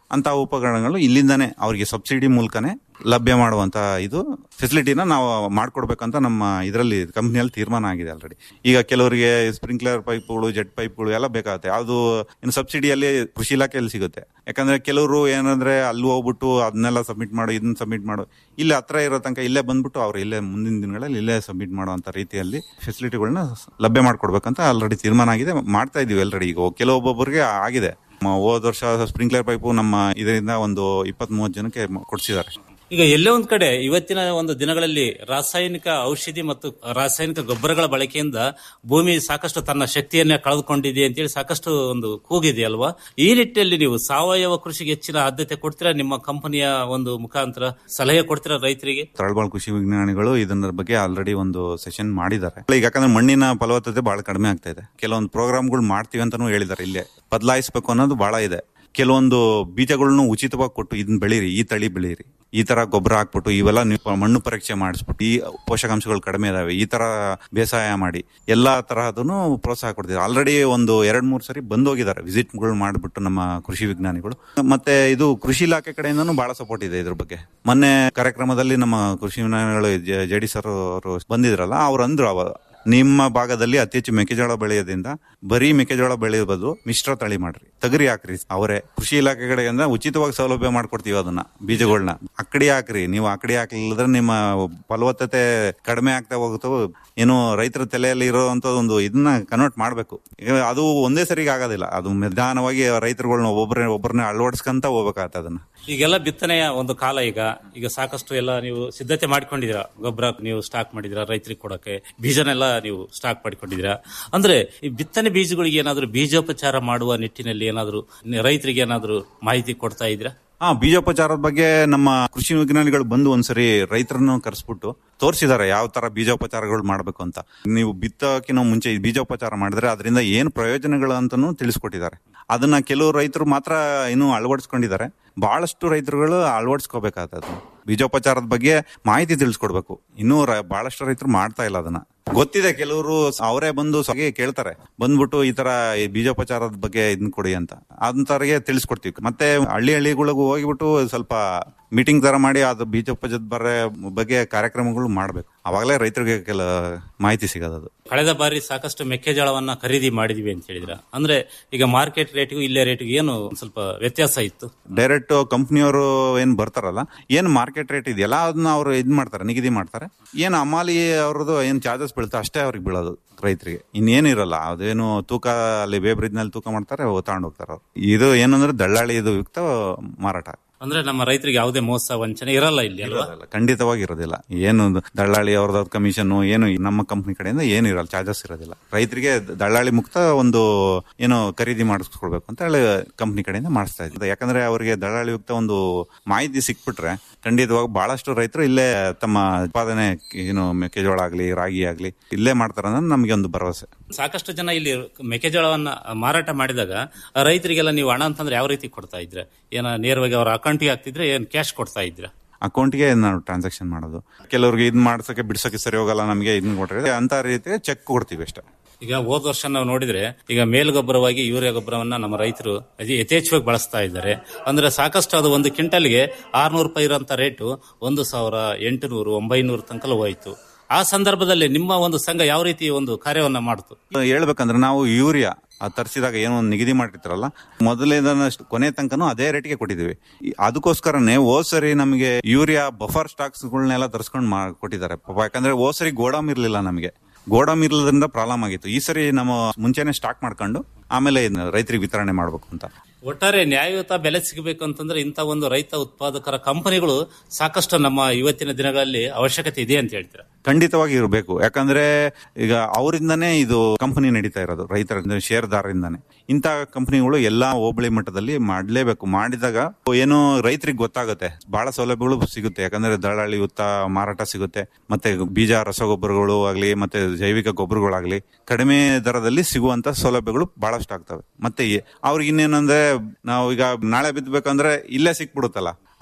ಅಂತ ಉಪಕರಣಗಳು ಇಲ್ಲಿಂದಾನೇ ಅವರಿಗೆ ಸಬ್ಸಿಡಿ ಮೂಲಕನೇ ಲಭ್ಯ ಮಾಡುವಂತ ಇದು ಫೆಸಿಲಿಟಿನ ನಾವು ಮಾಡ್ಕೊಡ್ಬೇಕಂತ ನಮ್ಮ ಇದರಲ್ಲಿ ಕಂಪ್ನಿಯಲ್ಲಿ ತೀರ್ಮಾನ ಆಗಿದೆ ಆಲ್ರೆಡಿ ಈಗ ಕೆಲವರಿಗೆ ಸ್ಪ್ರಿಂಕ್ಲರ್ ಪೈಪ್ಗಳು ಜೆಟ್ ಪೈಪ್ಗಳು ಎಲ್ಲ ಬೇಕಾಗುತ್ತೆ ಯಾವುದು ಇನ್ನು ಸಬ್ಸಿಡಿಯಲ್ಲಿ ಕೃಷಿ ಇಲಾಖೆಯಲ್ಲಿ ಸಿಗುತ್ತೆ ಯಾಕಂದ್ರೆ ಕೆಲವರು ಏನಂದ್ರೆ ಅಲ್ಲಿ ಹೋಗ್ಬಿಟ್ಟು ಅದನ್ನೆಲ್ಲ ಸಬ್ಮಿಟ್ ಮಾಡು ಇದನ್ನ ಸಬ್ಮಿಟ್ ಮಾಡು ಇಲ್ಲಿ ಹತ್ರ ಇರೋ ತನಕ ಇಲ್ಲೇ ಬಂದ್ಬಿಟ್ಟು ಅವ್ರು ಇಲ್ಲೇ ಮುಂದಿನ ದಿನಗಳಲ್ಲಿ ಇಲ್ಲೇ ಸಬ್ಮಿಟ್ ಮಾಡುವಂತ ರೀತಿಯಲ್ಲಿ ಫೆಸಿಲಿಟಿಗಳನ್ನ ಲಭ್ಯ ಮಾಡ್ಕೊಡ್ಬೇಕಂತ ಆಲ್ರೆಡಿ ತೀರ್ಮಾನ ಆಗಿದೆ ಮಾಡ್ತಾ ಇದೀವಿ ಆಲ್ರೆಡಿ ಈಗ ಕೆಲವೊಬ್ಬೊಬ್ಬರಿಗೆ ಆಗಿದೆ ಮ- ಹೋದ ವರ್ಷ ಸ್ಪ್ರಿಂಕ್ಲರ್ ಪೈಪು ನಮ್ಮ ಇದರಿಂದ ಒಂದು ಇಪ್ಪತ್ತ್ ಮೂವತ್ತು ಜನಕ್ಕೆ ಮ- ಕೊಡ್ಸಿದ್ದಾರೆ ಈಗ ಎಲ್ಲೇ ಒಂದ್ ಕಡೆ ಇವತ್ತಿನ ಒಂದು ದಿನಗಳಲ್ಲಿ ರಾಸಾಯನಿಕ ಔಷಧಿ ಮತ್ತು ರಾಸಾಯನಿಕ ಗೊಬ್ಬರಗಳ ಬಳಕೆಯಿಂದ ಭೂಮಿ ಸಾಕಷ್ಟು ತನ್ನ ಶಕ್ತಿಯನ್ನೇ ಕಳೆದುಕೊಂಡಿದೆ ಅಂತೇಳಿ ಸಾಕಷ್ಟು ಒಂದು ಕೂಗಿದೆ ಅಲ್ವಾ ಈ ನಿಟ್ಟಿನಲ್ಲಿ ನೀವು ಸಾವಯವ ಕೃಷಿಗೆ ಹೆಚ್ಚಿನ ಆದ್ಯತೆ ಕೊಡ್ತೀರಾ ನಿಮ್ಮ ಕಂಪನಿಯ ಒಂದು ಮುಖಾಂತರ ಸಲಹೆ ಕೊಡ್ತೀರಾ ರೈತರಿಗೆ ತಳಬಾಳ್ ಕೃಷಿ ವಿಜ್ಞಾನಿಗಳು ಇದನ್ನ ಬಗ್ಗೆ ಆಲ್ರೆಡಿ ಒಂದು ಸೆಷನ್ ಮಾಡಿದ್ದಾರೆ ಈಗ ಯಾಕಂದ್ರೆ ಮಣ್ಣಿನ ಫಲವತ್ತತೆ ಬಹಳ ಕಡಿಮೆ ಆಗ್ತಾ ಇದೆ ಕೆಲವೊಂದು ಪ್ರೋಗ್ರಾಮ್ಗಳು ಮಾಡ್ತೀವಿ ಅಂತಾನೂ ಹೇಳಿದ್ದಾರೆ ಇಲ್ಲೇ ಬದಲಾಯಿಸಬೇಕು ಅನ್ನೋದು ಬಹಳ ಇದೆ ಕೆಲವೊಂದು ಬೀಜಗಳನ್ನು ಉಚಿತವಾಗಿ ಕೊಟ್ಟು ಇದನ್ನ ಬೆಳೀರಿ ಈ ತಳಿ ಬೆಳೀರಿ ಈ ತರ ಗೊಬ್ಬರ ಹಾಕ್ಬಿಟ್ಟು ಇವೆಲ್ಲ ನೀವು ಮಣ್ಣು ಪರೀಕ್ಷೆ ಮಾಡಿಸ್ಬಿಟ್ಟು ಈ ಪೋಷಕಾಂಶಗಳು ಕಡಿಮೆ ಇದಾವೆ ಈ ತರ ಬೇಸಾಯ ಮಾಡಿ ಎಲ್ಲಾ ತರಹದನ್ನು ಪ್ರೋತ್ಸಾಹ ಕೊಡ್ತಿದ್ದಾರೆ ಆಲ್ರೆಡಿ ಒಂದು ಎರಡ್ ಮೂರ್ ಸರಿ ಬಂದೋಗಿದ್ದಾರೆ ವಿಸಿಟ್ಗಳು ಮಾಡಿಬಿಟ್ಟು ನಮ್ಮ ಕೃಷಿ ವಿಜ್ಞಾನಿಗಳು ಮತ್ತೆ ಇದು ಕೃಷಿ ಇಲಾಖೆ ಕಡೆಯಿಂದನೂ ಬಹಳ ಸಪೋರ್ಟ್ ಇದೆ ಇದ್ರ ಬಗ್ಗೆ ಮೊನ್ನೆ ಕಾರ್ಯಕ್ರಮದಲ್ಲಿ ನಮ್ಮ ಕೃಷಿ ವಿಜ್ಞಾನಿಗಳು ಜೆ ಡಿ ಸರ್ ಅವರು ಬಂದಿದ್ರಲ್ಲ ಅವ್ರು ಅಂದ್ರು ಅವ ನಿಮ್ಮ ಭಾಗದಲ್ಲಿ ಅತಿ ಹೆಚ್ಚು ಮೆಕ್ಕೆಜೋಳ ಬೆಳೆಯೋದ್ರಿಂದ ಬರೀ ಮೆಕ್ಕೆಜೋಳ ಬೆಳೆಯೋ ಬದಲು ಮಿಶ್ರ ತಳಿ ಮಾಡ್ರಿ ತಗರಿ ಹಾಕ್ರಿ ಅವರೇ ಕೃಷಿ ಇಲಾಖೆ ಕಡೆಯಿಂದ ಉಚಿತವಾಗಿ ಸೌಲಭ್ಯ ಮಾಡ್ಕೊಡ್ತೀವಿ ಅದನ್ನ ಬೀಜಗಳನ್ನ ಅಕ್ಕಡಿ ಹಾಕ್ರಿ ನೀವು ಅಕ್ಕಡಿ ಹಾಕ್ಲಿಲ್ಲದ್ರೆ ನಿಮ್ಮ ಫಲವತ್ತತೆ ಕಡಿಮೆ ಆಗ್ತಾ ಹೋಗುತ್ತೋ ಏನು ರೈತರ ತಲೆಯಲ್ಲಿ ಇರುವಂತ ಒಂದು ಇದನ್ನ ಕನ್ವರ್ಟ್ ಮಾಡ್ಬೇಕು ಈಗ ಅದು ಒಂದೇ ಸರಿಗೆ ಆಗೋದಿಲ್ಲ ಅದು ನಿಧಾನವಾಗಿ ರೈತರುಗಳನ್ನ ಒಬ್ಬೊಬ್ಬರೇ ಒಬ್ಬರನ್ನ ಅಳವಡಿಸ್ಕೊಂತ ಹೋಗ್ಬೇಕಾಗತ್ತೆ ಅದನ್ನ ಈಗೆಲ್ಲ ಬಿತ್ತನೆಯ ಒಂದು ಕಾಲ ಈಗ ಈಗ ಸಾಕಷ್ಟು ಎಲ್ಲ ನೀವು ಸಿದ್ಧತೆ ಮಾಡ್ಕೊಂಡಿದ್ದೀರಾ ಗೊಬ್ಬರ ನೀವು ಸ್ಟಾಕ್ ಮಾಡಿದಿರಾ ರೈತರಿಗೆ ಕೊಡಕ್ಕೆ ಬೀಜನೆಲ್ಲ ನೀವು ಸ್ಟಾಕ್ ಮಾಡಿಕೊಂಡಿದ್ದೀರಾ ಅಂದ್ರೆ ಈ ಬಿತ್ತನೆ ಬೀಜಗಳಿಗೆ ಏನಾದ್ರು ಬೀಜೋಪಚಾರ ಮಾಡುವ ನಿಟ್ಟಿನಲ್ಲಿ ಏನಾದ್ರು ರೈತರಿಗೆ ಏನಾದ್ರು ಮಾಹಿತಿ ಕೊಡ್ತಾ ಇದ್ದೀರಾ ಹಾ ಬೀಜೋಪಚಾರದ ಬಗ್ಗೆ ನಮ್ಮ ಕೃಷಿ ವಿಜ್ಞಾನಿಗಳು ಬಂದು ಒಂದ್ಸರಿ ರೈತರನ್ನು ಕರೆಸ್ಬಿಟ್ಟು ತೋರಿಸಿದ್ದಾರೆ ಯಾವ ತರ ಬೀಜೋಪಚಾರಗಳು ಮಾಡ್ಬೇಕು ಅಂತ ನೀವು ಬಿತ್ತೋಕಿನ ಮುಂಚೆ ಈ ಬೀಜೋಪಚಾರ ಮಾಡಿದ್ರೆ ಅದರಿಂದ ಏನ್ ಪ್ರಯೋಜನಗಳು ಅಂತಾನು ತಿಳಿಸ್ಕೊಟ್ಟಿದ್ದಾರೆ ಅದನ್ನ ಕೆಲವು ರೈತರು ಮಾತ್ರ ಇನ್ನೂ ಅಳವಡಿಸ್ಕೊಂಡಿದ್ದಾರೆ ಬಹಳಷ್ಟು ರೈತರುಗಳು ಅಳವಡಿಸ್ಕೋಬೇಕಾಗ್ತದೆ ಬೀಜೋಪಚಾರದ ಬಗ್ಗೆ ಮಾಹಿತಿ ತಿಳಿಸ್ಕೊಡ್ಬೇಕು ಇನ್ನೂ ರ- ಬಹಳಷ್ಟು ರೈತರು ಮಾಡ್ತಾ ಇಲ್ಲ ಅದನ್ನ ಗೊತ್ತಿದೆ ಕೆಲವರು ಅವರೇ ಬಂದು ಸಗೆ ಕೇಳ್ತಾರೆ ಬಂದ್ಬಿಟ್ಟು ಈ ತರ ಈ ಬೀಜೋಪಚಾರದ ಬಗ್ಗೆ ಇದನ್ನ ಕೊಡಿ ಅಂತ ಅಂತವ್ರಿಗೆ ತಿಳಿಸ್ಕೊಡ್ತೀವಿ ಮತ್ತೆ ಹಳ್ಳಿ ಹಳ್ಳಿಗಳಿಗೂ ಹೋಗಿಬಿಟ್ಟು ಸ್ವಲ್ಪ ಮೀಟಿಂಗ್ ತರ ಮಾಡಿ ಅದು ಬೀಜೋಪಚಾರದ ಬರ ಬಗ್ಗೆ ಕಾರ್ಯಕ್ರಮಗಳು ಮಾಡ್ಬೇಕು ಅವಾಗಲೇ ರೈತರಿಗೆ ಕೆಲ ಮಾಹಿತಿ ಸಿಗೋದು ಅದು ಕಳೆದ ಬಾರಿ ಸಾಕಷ್ಟು ಮೆಕ್ಕೆಜೋಳವನ್ನ ಖರೀದಿ ಮಾಡಿದ್ವಿ ಅಂತ ಹೇಳಿದ್ರ ಅಂದ್ರೆ ಈಗ ಮಾರ್ಕೆಟ್ ರೇಟ್ಗೂ ಇಲ್ಲೇ ರೇಟ್ಗೂ ಏನು ಒಂದ್ ಸ್ವಲ್ಪ ವ್ಯತ್ಯಾಸ ಇತ್ತು ಡೈರೆಕ್ಟ್ ಕಂಪ್ನಿಯವರು ಏನ್ ಬರ್ತಾರಲ್ಲ ಏನ್ ಮಾರ್ಕೆಟ್ ರೇಟ್ ಇದೆಯಲ್ಲ ಅದನ್ನ ಅವರು ಇದ್ ಮಾಡ್ತಾರೆ ನಿಗದಿ ಮಾಡ್ತಾರೆ ಏನ್ ಅಮಾಲಿ ಅವ್ರದ್ದು ಏನ್ ಚಾರ್ಜಸ್ ಬೀಳುತ್ತೆ ಅಷ್ಟೇ ಅವ್ರಿಗೆ ಬೀಳೋದು ರೈತರಿಗೆ ಇನ್ನೇನಿರಲ್ಲ ಅದೇನು ತೂಕ ಅಲ್ಲಿ ವೇಬ್ರಿಜ್ ನಲ್ಲಿ ತೂಕ ಮಾಡ್ತಾರೆ ತಗೊಂಡು ಹೋಗ್ತಾರೆ ಅವ್ರು ಇದು ಏನಂದ್ರೆ ದಳ್ಳಾಳಿ ಇದು ಯುಕ್ತ ಮಾರಾಟ ಅಂದ್ರೆ ನಮ್ಮ ರೈತರಿಗೆ ಯಾವುದೇ ಮೋಸ ವಂಚನೆ ಇರಲ್ಲ ಇಲ್ಲಿ ಅಲ್ವಾ ಖಂಡಿತವಾಗಿ ಇರೋದಿಲ್ಲ ಏನು ದಳ್ಳಾಳಿ ಅವ್ರದ್ದು ಕಮಿಷನ್ ಏನು ಈ ನಮ್ಮ ಕಂಪ್ನಿ ಕಡೆಯಿಂದ ಏನು ಇರಲ್ಲ ಚಾರ್ಜಸ್ ಇರೋದಿಲ್ಲ ರೈತರಿಗೆ ದಳ್ಳಾಳಿ ಮುಕ್ತ ಒಂದು ಏನು ಖರೀದಿ ಮಾಡಿಸ್ಕೊಳ್ಬೇಕು ಅಂತ ಹೇಳಿ ಕಂಪ್ನಿ ಕಡೆಯಿಂದ ಮಾಡಿಸ್ತಾ ಇದ್ದೀವಿ ಯಾಕಂದ್ರೆ ಅವರಿಗೆ ದಳ್ಳಾಳಿ ಯುಕ್ತ ಒಂದು ಮಾಹಿತಿ ಸಿಕ್ಬಿಟ್ರೆ ಖಂಡಿತವಾಗಿ ಬಹಳಷ್ಟು ರೈತರು ಇಲ್ಲೇ ತಮ್ಮ ಉತ್ಪಾದನೆ ಏನು ಮೆಕ್ಕೆಜೋಳ ಆಗ್ಲಿ ರಾಗಿ ಆಗ್ಲಿ ಇಲ್ಲೇ ಮಾಡ್ತಾರ ಅನ್ನೋದು ನಮಗೆ ಒಂದು ಭರವಸೆ ಸಾಕಷ್ಟು ಜನ ಇಲ್ಲಿ ಮೆಕ್ಕೆಜೋಳವನ್ನ ಮಾರಾಟ ಮಾಡಿದಾಗ ಆ ರೈತರಿಗೆಲ್ಲ ನೀವು ಹಣ ಅಂತಂದ್ರೆ ಯಾವ ರೀತಿ ಕೊಡ್ತಾ ಇದ್ರೆ ಏನ ನೇರವಾಗಿ ಅವ್ರ ಅಕೌಂಟ್ಗೆ ಹಾಕ್ತಿದ್ರೆ ಏನ್ ಕ್ಯಾಶ್ ಕೊಡ್ತಾ ಇದ್ರ ಅಕೌಂಟ್ಗೆ ನಾವು ಟ್ರಾನ್ಸಾಕ್ಷನ್ ಮಾಡೋದು ಕೆಲವ್ರಿಗೆ ಇದ್ ಮಾಡ್ಸಕ್ಕೆ ಬಿಡ್ಸಕ್ಕೆ ಸರಿ ಹೋಗಲ್ಲ ನಮಗೆ ಇದನ್ನ ಕೊಟ್ಟರೆ ಅಂತ ರೀತಿ ಚೆಕ್ ಕೊಡ್ತೀವಿ ಅಷ್ಟೇ ಈಗ ಹೋದ ವರ್ಷ ನಾವು ನೋಡಿದ್ರೆ ಈಗ ಮೇಲ್ಗೊಬ್ಬರವಾಗಿ ಯೂರಿಯಾ ಗೊಬ್ಬರವನ್ನ ನಮ್ಮ ರೈತರು ಅತಿ ಯಥೇಚ್ಛವಾಗಿ ಬಳಸ್ತಾ ಇದ್ದಾರೆ ಅಂದ್ರೆ ಸಾಕಷ್ಟು ಅದು ಒಂದು ಕ್ವಿಂಟಲ್ಗೆ ಆರ್ನೂರು ರೂಪಾಯಿ ಇರೋಂಥ ರೇಟು ಒಂದು ಸಾವಿರ ಎಂಟುನೂರು ಒಂಬೈನೂರು ತನಕ ಹೋಯ್ತು ಆ ಸಂದರ್ಭದಲ್ಲಿ ನಿಮ್ಮ ಒಂದು ಸಂಘ ಯಾವ ರೀತಿ ಒಂದು ಕಾರ್ಯವನ್ನ ಮಾಡ್ತು ಹೇಳ್ಬೇಕಂದ್ರೆ ನಾವು ಯೂರಿಯಾ ಆ ತರಿಸಿದಾಗ ಏನೋ ಒಂದು ನಿಗದಿ ಮಾಡಿರ್ತಾರಲ್ಲ ಮೊದಲೇದನ್ನಷ್ಟು ಕೊನೆ ತನಕನೂ ಅದೇ ರೇಟ್ಗೆ ಕೊಟ್ಟಿದ್ದೀವಿ ಈ- ಅದಕ್ಕೋಸ್ಕರನೇ ಹೋದ್ ಸರಿ ನಮಗೆ ಯೂರಿಯಾ ಬಫರ್ ಸ್ಟಾಕ್ಸ್ ಗಳನ್ನೆಲ್ಲ ತರಿಸ್ಕೊಂಡು ಮಾ ಕೊಟ್ಟಿದ್ದಾರೆ ಪಾಪ ಯಾಕಂದ್ರೆ ಹೋದ್ ಸರಿ ಗೋಡಾಮ್ ಇರ್ಲಿಲ್ಲ ನಮಗೆ ಗೋಡಾಮ್ ಇರ್ಲದ್ರಿಂದ ಪ್ರಾಬ್ಲಮ್ ಆಗಿತ್ತು ಈ ಸರಿ ನಮ್ಮ ಮುಂಚೆನೆ ಸ್ಟಾಕ್ ಮಾಡ್ಕೊಂಡು ಆಮೇಲೆ ಇದ್ನ ರೈತರಿಗೆ ವಿತರಣೆ ಮಾಡ್ಬೇಕು ಅಂತ ಒಟ್ಟಾರೆ ನ್ಯಾಯಯುತ ಬೆಲೆ ಸಿಗಬೇಕು ಅಂತಂದ್ರೆ ಇಂಥ ಒಂದು ರೈತ ಉತ್ಪಾದಕರ ಕಂಪನಿಗಳು ಸಾಕಷ್ಟು ನಮ್ಮ ಇವತ್ತಿನ ದಿನಗಳಲ್ಲಿ ಅವಶ್ಯಕತೆ ಇದೆ ಅಂತ ಹೇಳ್ತೀರಾ ಖಂಡಿತವಾಗಿ ಇರಬೇಕು ಯಾಕಂದ್ರೆ ಈಗ ಅವರಿಂದನೇ ಇದು ಕಂಪನಿ ನಡೀತಾ ಇರೋದು ರೈತರ ಷೇರ್ದಾರರಿಂದಾನೆ ಇಂಥ ಕಂಪನಿಗಳು ಎಲ್ಲಾ ಹೋಬಳಿ ಮಟ್ಟದಲ್ಲಿ ಮಾಡಲೇಬೇಕು ಮಾಡಿದಾಗ ಏನು ರೈತರಿಗೆ ಗೊತ್ತಾಗುತ್ತೆ ಬಹಳ ಸೌಲಭ್ಯಗಳು ಸಿಗುತ್ತೆ ಯಾಕಂದ್ರೆ ದಳ್ಳಾಳಿ ಉತ್ತ ಮಾರಾಟ ಸಿಗುತ್ತೆ ಮತ್ತೆ ಬೀಜ ರಸಗೊಬ್ಬರಗಳು ಆಗ್ಲಿ ಮತ್ತೆ ಜೈವಿಕ ಗೊಬ್ಬರಗಳಾಗ್ಲಿ ಕಡಿಮೆ ದರದಲ್ಲಿ ಸಿಗುವಂತ ಸೌಲಭ್ಯಗಳು ಬಹಳಷ್ಟು ಆಗ್ತವೆ ಮತ್ತೆ ಈ- ಅವ್ರಿಗೆ ಇನ್ನೇನಂದ್ರೆ ನಾವು ಈಗ ನಾಳೆ ಬಿತ್ತಬೇಕಂದ್ರೆ ಇಲ್ಲೇ ಸಿಕ್ಬಿಡುತ್ತಲ್ಲ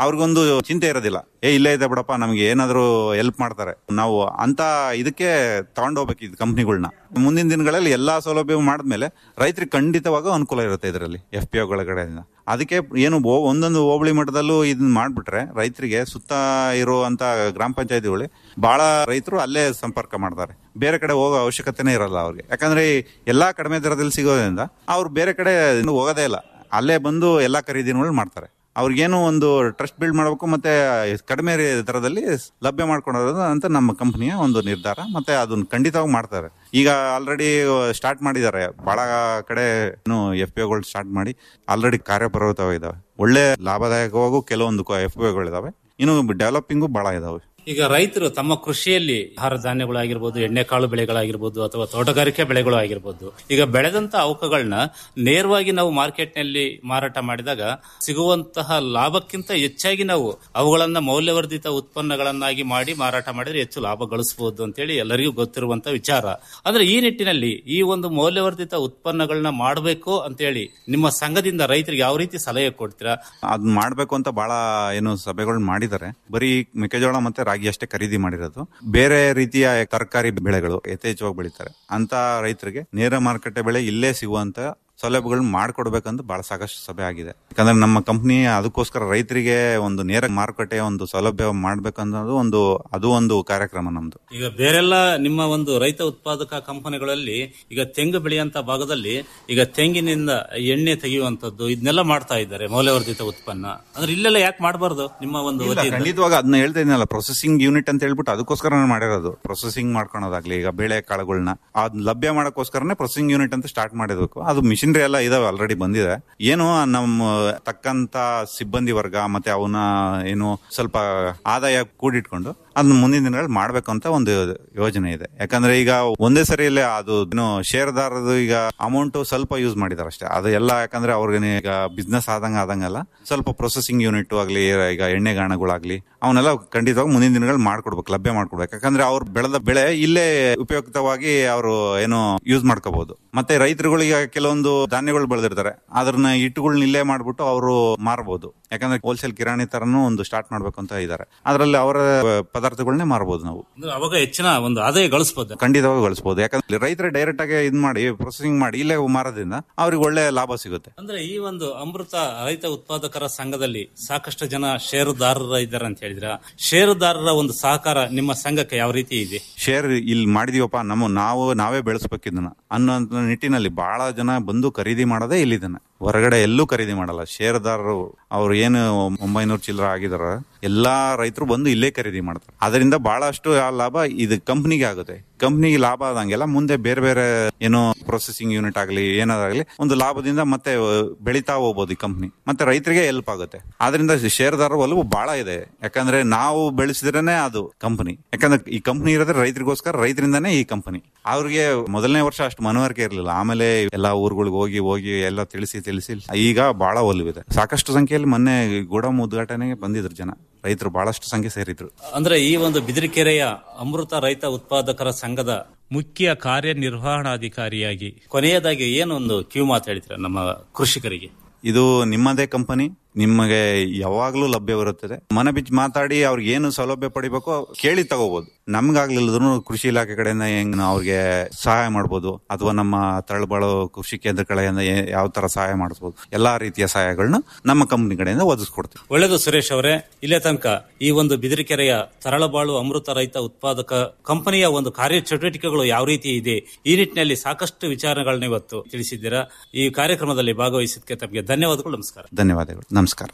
ಅವ್ರಿಗೊಂದು ಚಿಂತೆ ಇರೋದಿಲ್ಲ ಏ ಇಲ್ಲೇ ಇದೆ ಬಿಡಪ್ಪ ನಮ್ಗೆ ಏನಾದ್ರು ಹೆಲ್ಪ್ ಮಾಡ್ತಾರೆ ನಾವು ಅಂತ ಇದಕ್ಕೆ ತಗೊಂಡೋಗ್ಬೇಕು ಇದು ಕಂಪ್ನಿಗಳನ್ನ ಮುಂದಿನ ದಿನಗಳಲ್ಲಿ ಎಲ್ಲಾ ಸೌಲಭ್ಯ ಮಾಡಿದ್ಮೇಲೆ ರೈತರಿಗೆ ಖಂಡಿತವಾಗೂ ಅನುಕೂಲ ಇರುತ್ತೆ ಇದರಲ್ಲಿ ಎಫ್ ಪಿ ಒಗಳ ಕಡೆಯಿಂದ ಅದಕ್ಕೆ ಏನು ಓ- ಒಂದೊಂದು ಹೋಬಳಿ ಮಟ್ಟದಲ್ಲೂ ಇದನ್ನ ಮಾಡ್ಬಿಟ್ರೆ ರೈತರಿಗೆ ಸುತ್ತ ಇರುವಂತ ಗ್ರಾಮ ಪಂಚಾಯತಿಗಳು ಬಹಳ ರೈತರು ಅಲ್ಲೇ ಸಂಪರ್ಕ ಮಾಡ್ತಾರೆ ಬೇರೆ ಕಡೆ ಹೋಗೋ ಅವಶ್ಯಕತೆನೇ ಇರಲ್ಲ ಅವ್ರಿಗೆ ಯಾಕಂದ್ರೆ ಈ ಎಲ್ಲಾ ಕಡಿಮೆ ದರದಲ್ಲಿ ಸಿಗೋದ್ರಿಂದ ಅವ್ರು ಬೇರೆ ಕಡೆ ಇನ್ನು ಹೋಗೋದೇ ಇಲ್ಲ ಅಲ್ಲೇ ಬಂದು ಎಲ್ಲಾ ಖರೀದಿಗಳು ಮಾಡ್ತಾರೆ ಅವ್ರಿಗೇನು ಒಂದು ಟ್ರಸ್ಟ್ ಬಿಲ್ಡ್ ಮಾಡಬೇಕು ಮತ್ತೆ ಕಡಿಮೆ ರೇ- ದರದಲ್ಲಿ ಲಭ್ಯ ಮಾಡ್ಕೊಳೋದು ಅಂತ ನಮ್ಮ ಕಂಪನಿಯ ಒಂದು ನಿರ್ಧಾರ ಮತ್ತೆ ಅದನ್ನ ಖಂಡಿತವಾಗಿ ಮಾಡ್ತಾರೆ ಈಗ ಆಲ್ರೆಡಿ ಸ್ಟಾರ್ಟ್ ಮಾಡಿದ್ದಾರೆ ಬಹಳ ಕಡೆ ಏನು ಎಫ್ ಪಿ ಒಗಳು ಸ್ಟಾರ್ಟ್ ಮಾಡಿ ಆಲ್ರೆಡಿ ಕಾರ್ಯಪ್ರವೃತ್ತವಾಗಿದ್ದಾವೆ ಒಳ್ಳೆ ಲಾಭದಾಯಕವಾಗೂ ಕೆಲವೊಂದು ಎಫ್ ಪಿ ಒಗಳಿದಾವೆ ಇನ್ನು ಡೆವಲಪಿಂಗು ಬಹಳ ಇದಾವೆ ಈಗ ರೈತರು ತಮ್ಮ ಕೃಷಿಯಲ್ಲಿ ಆಹಾರ ಧಾನ್ಯಗಳಾಗಿರ್ಬೋದು ಎಣ್ಣೆಕಾಳು ಬೆಳೆಗಳಾಗಿರ್ಬೋದು ಅಥವಾ ತೋಟಗಾರಿಕೆ ಬೆಳೆಗಳು ಆಗಿರ್ಬೋದು ಈಗ ಬೆಳೆದಂತ ಅವಕಗಳನ್ನ ನೇರವಾಗಿ ನಾವು ಮಾರ್ಕೆಟ್ನಲ್ಲಿ ಮಾರಾಟ ಮಾಡಿದಾಗ ಸಿಗುವಂತಹ ಲಾಭಕ್ಕಿಂತ ಹೆಚ್ಚಾಗಿ ನಾವು ಅವುಗಳನ್ನ ಮೌಲ್ಯವರ್ಧಿತ ಉತ್ಪನ್ನಗಳನ್ನಾಗಿ ಮಾಡಿ ಮಾರಾಟ ಮಾಡಿದ್ರೆ ಹೆಚ್ಚು ಲಾಭ ಗಳಿಸಬಹುದು ಅಂತೇಳಿ ಎಲ್ಲರಿಗೂ ಗೊತ್ತಿರುವಂತ ವಿಚಾರ ಅಂದ್ರೆ ಈ ನಿಟ್ಟಿನಲ್ಲಿ ಈ ಒಂದು ಮೌಲ್ಯವರ್ಧಿತ ಉತ್ಪನ್ನಗಳನ್ನ ಮಾಡಬೇಕು ಅಂತೇಳಿ ನಿಮ್ಮ ಸಂಘದಿಂದ ರೈತರಿಗೆ ಯಾವ ರೀತಿ ಸಲಹೆ ಕೊಡ್ತೀರಾ ಅದ್ ಮಾಡ್ಬೇಕು ಅಂತ ಬಹಳ ಏನು ಸಭೆಗಳು ಮಾಡಿದ್ದಾರೆ ಬರೀ ಮೆಕ್ಕೆಜೋಳ ಮತ್ತೆ ರಾಗಿ ಅಷ್ಟೇ ಖರೀದಿ ಮಾಡಿರೋದು ಬೇರೆ ರೀತಿಯ ತರಕಾರಿ ಬೆಳೆಗಳು ಯಥೇಚ್ಛವಾಗಿ ಬೆಳೀತಾರೆ ಅಂತ ರೈತರಿಗೆ ನೇರ ಮಾರುಕಟ್ಟೆ ಬೆಳೆ ಇಲ್ಲೇ ಸಿಗುವಂತ ಸೌಲಭ್ಯಗಳನ್ನ ಮಾಡ್ಕೊಡ್ಬೇಕಂತ ಬಹಳ ಸಾಕಷ್ಟು ಸಭೆ ಆಗಿದೆ ಯಾಕಂದ್ರೆ ನಮ್ಮ ಕಂಪನಿ ಅದಕ್ಕೋಸ್ಕರ ರೈತರಿಗೆ ಒಂದು ನೇರ ಮಾರುಕಟ್ಟೆಯ ಒಂದು ಸೌಲಭ್ಯ ಮಾಡ್ಬೇಕನ್ನೋದು ಒಂದು ಅದು ಒಂದು ಕಾರ್ಯಕ್ರಮ ನಮ್ದು ಈಗ ಬೇರೆಲ್ಲ ನಿಮ್ಮ ಒಂದು ರೈತ ಉತ್ಪಾದಕ ಕಂಪನಿಗಳಲ್ಲಿ ಈಗ ತೆಂಗು ಬೆಳೆಯಂತ ಭಾಗದಲ್ಲಿ ಈಗ ತೆಂಗಿನಿಂದ ಎಣ್ಣೆ ತೆಗೆಯುವಂತದ್ದು ಇದನ್ನೆಲ್ಲ ಮಾಡ್ತಾ ಇದ್ದಾರೆ ಮೌಲ್ಯವರ್ಧಿತ ಉತ್ಪನ್ನ ಅಂದ್ರೆ ಇಲ್ಲೆಲ್ಲ ಯಾಕೆ ಮಾಡಬಾರ್ದು ನಿಮ್ಮ ಒಂದು ಇಲ್ಲ, ವತಿಯಿಂದ? ಖಂಡಿತವಾಗ ಅದನ್ನ ಹೇಳ್ತಾ ಇದ್ನಲ್ಲ ಪ್ರೊಸೆಸಿಂಗ್ ಯೂನಿಟ್ ಅಂತ ಹೇಳ್ಬಿಟ್ಟು ಅದಕ್ಕೋಸ್ಕರ ನಾನು ಮಾಡಿರೋದು ಪ್ರೊಸೆಸಿಂಗ್ ಮಾಡ್ಕೊಳೋದಾಗ್ಲಿ ಈಗ ಬೇಳೆ ಕಾಳುಗಳನ್ನ ಅದ್ ಲಭ್ಯ ಮಾಡಕ್ಕೋಸ್ಕರನೇ ಪ್ರೊಸೆಸಿಂಗ್ ಯೂನಿಟ್ ಅಂತ ಸ್ಟಾರ್ಟ್ ಮಾಡಿರ್ಬೇಕು ಅದು ಮಿಷಿನರಿ ಎಲ್ಲ ಇದಾವೆ ಆಲ್ರೆಡಿ ಬಂದಿದೆ ಏನು ನಮ್ಮ ತಕ್ಕಂತ ಸಿಬ್ಬಂದಿ ವರ್ಗ ಮತ್ತೆ ಅವನ ಏನು ಸ್ವಲ್ಪ ಆದಾಯ ಕೂಡಿಟ್ಕೊಂಡು ಅದನ್ನ ಮುಂದಿನ ದಿನಗಳಲ್ಲಿ ಮಾಡ್ಬೇಕು ಅಂತ ಒಂದು ಯೋಜನೆ ಇದೆ ಯಾಕಂದ್ರೆ ಈಗ ಒಂದೇ ಸರಿಯಲ್ಲೇ ಅದು ಏನು ಶೇರ್ದಾರದು ಈಗ ಅಮೌಂಟ್ ಸ್ವಲ್ಪ ಯೂಸ್ ಮಾಡಿದಾರೆ ಅಷ್ಟೇ ಅದು ಎಲ್ಲ ಯಾಕಂದ್ರೆ ಅವ್ರಿಗೆ ಈಗ ಬಿಸ್ನೆಸ್ ಆದಂಗ ಆದಂಗಲ್ಲ ಸ್ವಲ್ಪ ಪ್ರೊಸೆಸಿಂಗ್ ಯೂನಿಟ್ ಆಗ್ಲಿ ಈಗ ಎಣ್ಣೆ ಗಾಣಗಳಾಗ್ಲಿ ಅವನ್ನೆಲ್ಲ ಖಂಡಿತವಾಗಿ ಮುಂದಿನ ದಿನಗಳಲ್ಲಿ ಮಾಡ್ಕೊಡ್ಬೇಕು ಲಭ್ಯ ಮಾಡ್ಕೊಡ್ಬೇಕು ಯಾಕಂದ್ರೆ ಅವ್ರು ಬೆಳೆದ ಬೆಳೆ ಇಲ್ಲೇ ಉಪಯುಕ್ತವಾಗಿ ಅವರು ಏನು ಯೂಸ್ ಮಾಡ್ಕೋಬಹುದು ಮತ್ತೆ ರೈತರುಗಳಿಗೆ ಕೆಲವೊಂದು ಧಾನ್ಯಗಳು ಬೆಳೆದಿರ್ತಾರೆ ಅದನ್ನ ಇಟ್ಟುಗಳನ್ನ ಇಲ್ಲೇ ಮಾಡ್ಬಿಟ್ಟು ಅವರು ಮಾರಬಹುದು ಯಾಕಂದ್ರೆ ಹೋಲ್ಸೇಲ್ ಕಿರಾಣಿ ತರನು ಒಂದು ಸ್ಟಾರ್ಟ್ ಮಾಡ್ಬೇಕು ಅಂತ ಇದ್ದಾರೆ ಅದರಲ್ಲಿ ಅವರ ಪದಾರ್ಥಗಳನ್ನೇ ಮಾರಬಹುದು ನಾವು ಅಂದ್ರೆ ಅವಾಗ ಹೆಚ್ಚಿನ ಒಂದು ಆದಾಯ ಗಳಿಸಬಹುದು ಖಂಡಿತವಾಗಿ ಗಳಿಸಬಹುದು ಯಾಕಂದ್ರೆ ರೈತರ ಡೈರೆಕ್ಟ್ ಆಗಿ ಇದ್ ಮಾಡಿ ಪ್ರೊಸೆಸಿಂಗ್ ಮಾಡಿ ಇಲ್ಲೇ ಮಾರೋದ್ರಿಂದ ಅವ್ರಿಗೆ ಒಳ್ಳೆ ಲಾಭ ಸಿಗುತ್ತೆ ಅಂದ್ರೆ ಈ ಒಂದು ಅಮೃತ ರೈತ ಉತ್ಪಾದಕರ ಸಂಘದಲ್ಲಿ ಸಾಕಷ್ಟು ಜನ ಷೇರುದಾರರ ಇದ್ದಾರೆ ಅಂತ ಹೇಳಿದ್ರ ಷೇರುದಾರರ ಒಂದು ಸಹಕಾರ ನಿಮ್ಮ ಸಂಘಕ್ಕೆ ಯಾವ ರೀತಿ ಇದೆ ಶೇರ್ ಇಲ್ಲಿ ಮಾಡಿದೀವಪ್ಪ ನಮ್ಮ ನಾವು ನಾವೇ ಬೆಳೆಸ್ಬೇಕು ಇದನ್ನ ಅನ್ನೋ ನಿಟ್ಟಿನಲ್ಲಿ ಬಹಳ ಜನ ಬಂದು ಖರೀದಿ ಮಾಡೋದೇ ಇಲ್ಲಿದನ್ನ ಹೊರಗಡೆ ಎಲ್ಲೂ ಖರೀದಿ ಮಾಡಲ್ಲ ಶೇರ್ದಾರರು ಅವ್ರು ಏನು ಒಂಬೈನೂರು ಚಿಲ್ಲರ ಆಗಿದಾರ ಎಲ್ಲಾ ರೈತರು ಬಂದು ಇಲ್ಲೇ ಖರೀದಿ ಮಾಡ್ತಾರೆ ಅದರಿಂದ ಬಹಳಷ್ಟು ಆ ಲಾಭ ಇದು ಕಂಪ್ನಿಗೆ ಆಗುತ್ತೆ ಕಂಪ್ನಿಗೆ ಲಾಭ ಆದಂಗೆಲ್ಲ ಮುಂದೆ ಬೇರೆ ಬೇರೆ ಏನೋ ಪ್ರೊಸೆಸಿಂಗ್ ಯೂನಿಟ್ ಆಗಲಿ ಏನಾದಾಗಲಿ ಒಂದು ಲಾಭದಿಂದ ಮತ್ತೆ ಬೆಳೀತಾ ಹೋಗ್ಬೋದು ಈ ಕಂಪ್ನಿ ಮತ್ತೆ ರೈತರಿಗೆ ಹೆಲ್ಪ್ ಆಗುತ್ತೆ ಆದ್ರಿಂದ ಶೇರ್ದಾರ ಒಲವು ಬಹಳ ಇದೆ ಯಾಕಂದ್ರೆ ನಾವು ಬೆಳೆಸಿದ್ರೇನೆ ಅದು ಕಂಪನಿ ಯಾಕಂದ್ರೆ ಈ ಕಂಪನಿ ಇರೋದ್ರೆ ರೈತರಿಗೋಸ್ಕರ ರೈತರಿಂದಾನೇ ಈ ಕಂಪನಿ ಅವ್ರಿಗೆ ಮೊದಲನೇ ವರ್ಷ ಅಷ್ಟು ಮನವರಿಕೆ ಇರಲಿಲ್ಲ ಆಮೇಲೆ ಎಲ್ಲಾ ಊರುಗಳಿಗೆ ಹೋಗಿ ಹೋಗಿ ಎಲ್ಲ ತಿಳಿಸಿ ತಿಳಿಸಿ ಈಗ ಬಹಳ ಒಲವಿದೆ ಸಾಕಷ್ಟು ಸಂಖ್ಯೆಯಲ್ಲಿ ಮೊನ್ನೆ ಗೋಡಮ್ ಉದ್ಘಾಟನೆಗೆ ಬಂದಿದ್ರು ಜನ ರೈತರು ಬಹಳಷ್ಟು ಸಂಖ್ಯೆ ಸೇರಿದ್ರು ಅಂದ್ರೆ ಈ ಒಂದು ಬಿದಿರಿಕೆರೆಯ ಅಮೃತ ರೈತ ಉತ್ಪಾದಕರ ಸಂಘದ ಮುಖ್ಯ ಕಾರ್ಯನಿರ್ವಹಣಾಧಿಕಾರಿಯಾಗಿ ಕೊನೆಯದಾಗಿ ಏನೊಂದು ಕಿವಿ ಮಾತು ಹೇಳ್ತೀರಾ ನಮ್ಮ ಕೃಷಿಕರಿಗೆ ಇದು ನಿಮ್ಮದೇ ಕಂಪನಿ ನಿಮಗೆ ಯಾವಾಗ್ಲೂ ಲಭ್ಯವಿರುತ್ತದೆ ಮನೆ ಬಿಚ್ಚಿ ಮಾತಾಡಿ ಅವ್ರಿಗೆ ಏನು ಸೌಲಭ್ಯ ಪಡಿಬೇಕೋ ಕೇಳಿ ತಗೋಬಹುದು ನಮ್ಗಾಗ್ಲಿಲ್ಲದ್ರು ಕೃಷಿ ಇಲಾಖೆ ಕಡೆಯಿಂದ ಹೆಂಗ್ ನಾವು ಅವ್ರಿಗೆ ಸಹಾಯ ಮಾಡ್ಬೋದು ಅಥವಾ ನಮ್ಮ ತಳಬಾಳು ಕೃಷಿ ಕೇಂದ್ರ ಕಡೆಯಿಂದ ಏ- ಯಾವ ತರ ಸಹಾಯ ಮಾಡಿಸ್ಬೋದು ಎಲ್ಲಾ ರೀತಿಯ ಸಹಾಯಗಳನ್ನ ನಮ್ಮ ಕಂಪನಿ ಕಡೆಯಿಂದ ಒದಗಿಸ್ಕೊಡ್ತೀವಿ ಒಳ್ಳೆಯದು ಸುರೇಶ್ ಅವರೇ ಇಲ್ಲೇ ತನಕ ಈ ಒಂದು ಬಿದಿರಿಕೆರೆಯ ತರಳಬಾಳು ಅಮೃತ ರೈತ ಉತ್ಪಾದಕ ಕಂಪನಿಯ ಒಂದು ಕಾರ್ಯಚಟುವಟಿಕೆಗಳು ಯಾವ ರೀತಿ ಇದೆ ಈ ನಿಟ್ಟಿನಲ್ಲಿ ಸಾಕಷ್ಟು ವಿಚಾರಗಳನ್ನ ಇವತ್ತು ತಿಳಿಸಿದ್ದೀರಾ ಈ ಕಾರ್ಯಕ್ರಮದಲ್ಲಿ ಭಾಗವಹಿಸಿದ್ದಕ್ಕೆ ತಮಗೆ ಧನ್ಯವಾದಗಳು ನಮಸ್ಕಾರ ಧನ್ಯವಾದಗಳು ನಮಸ್ಕಾರ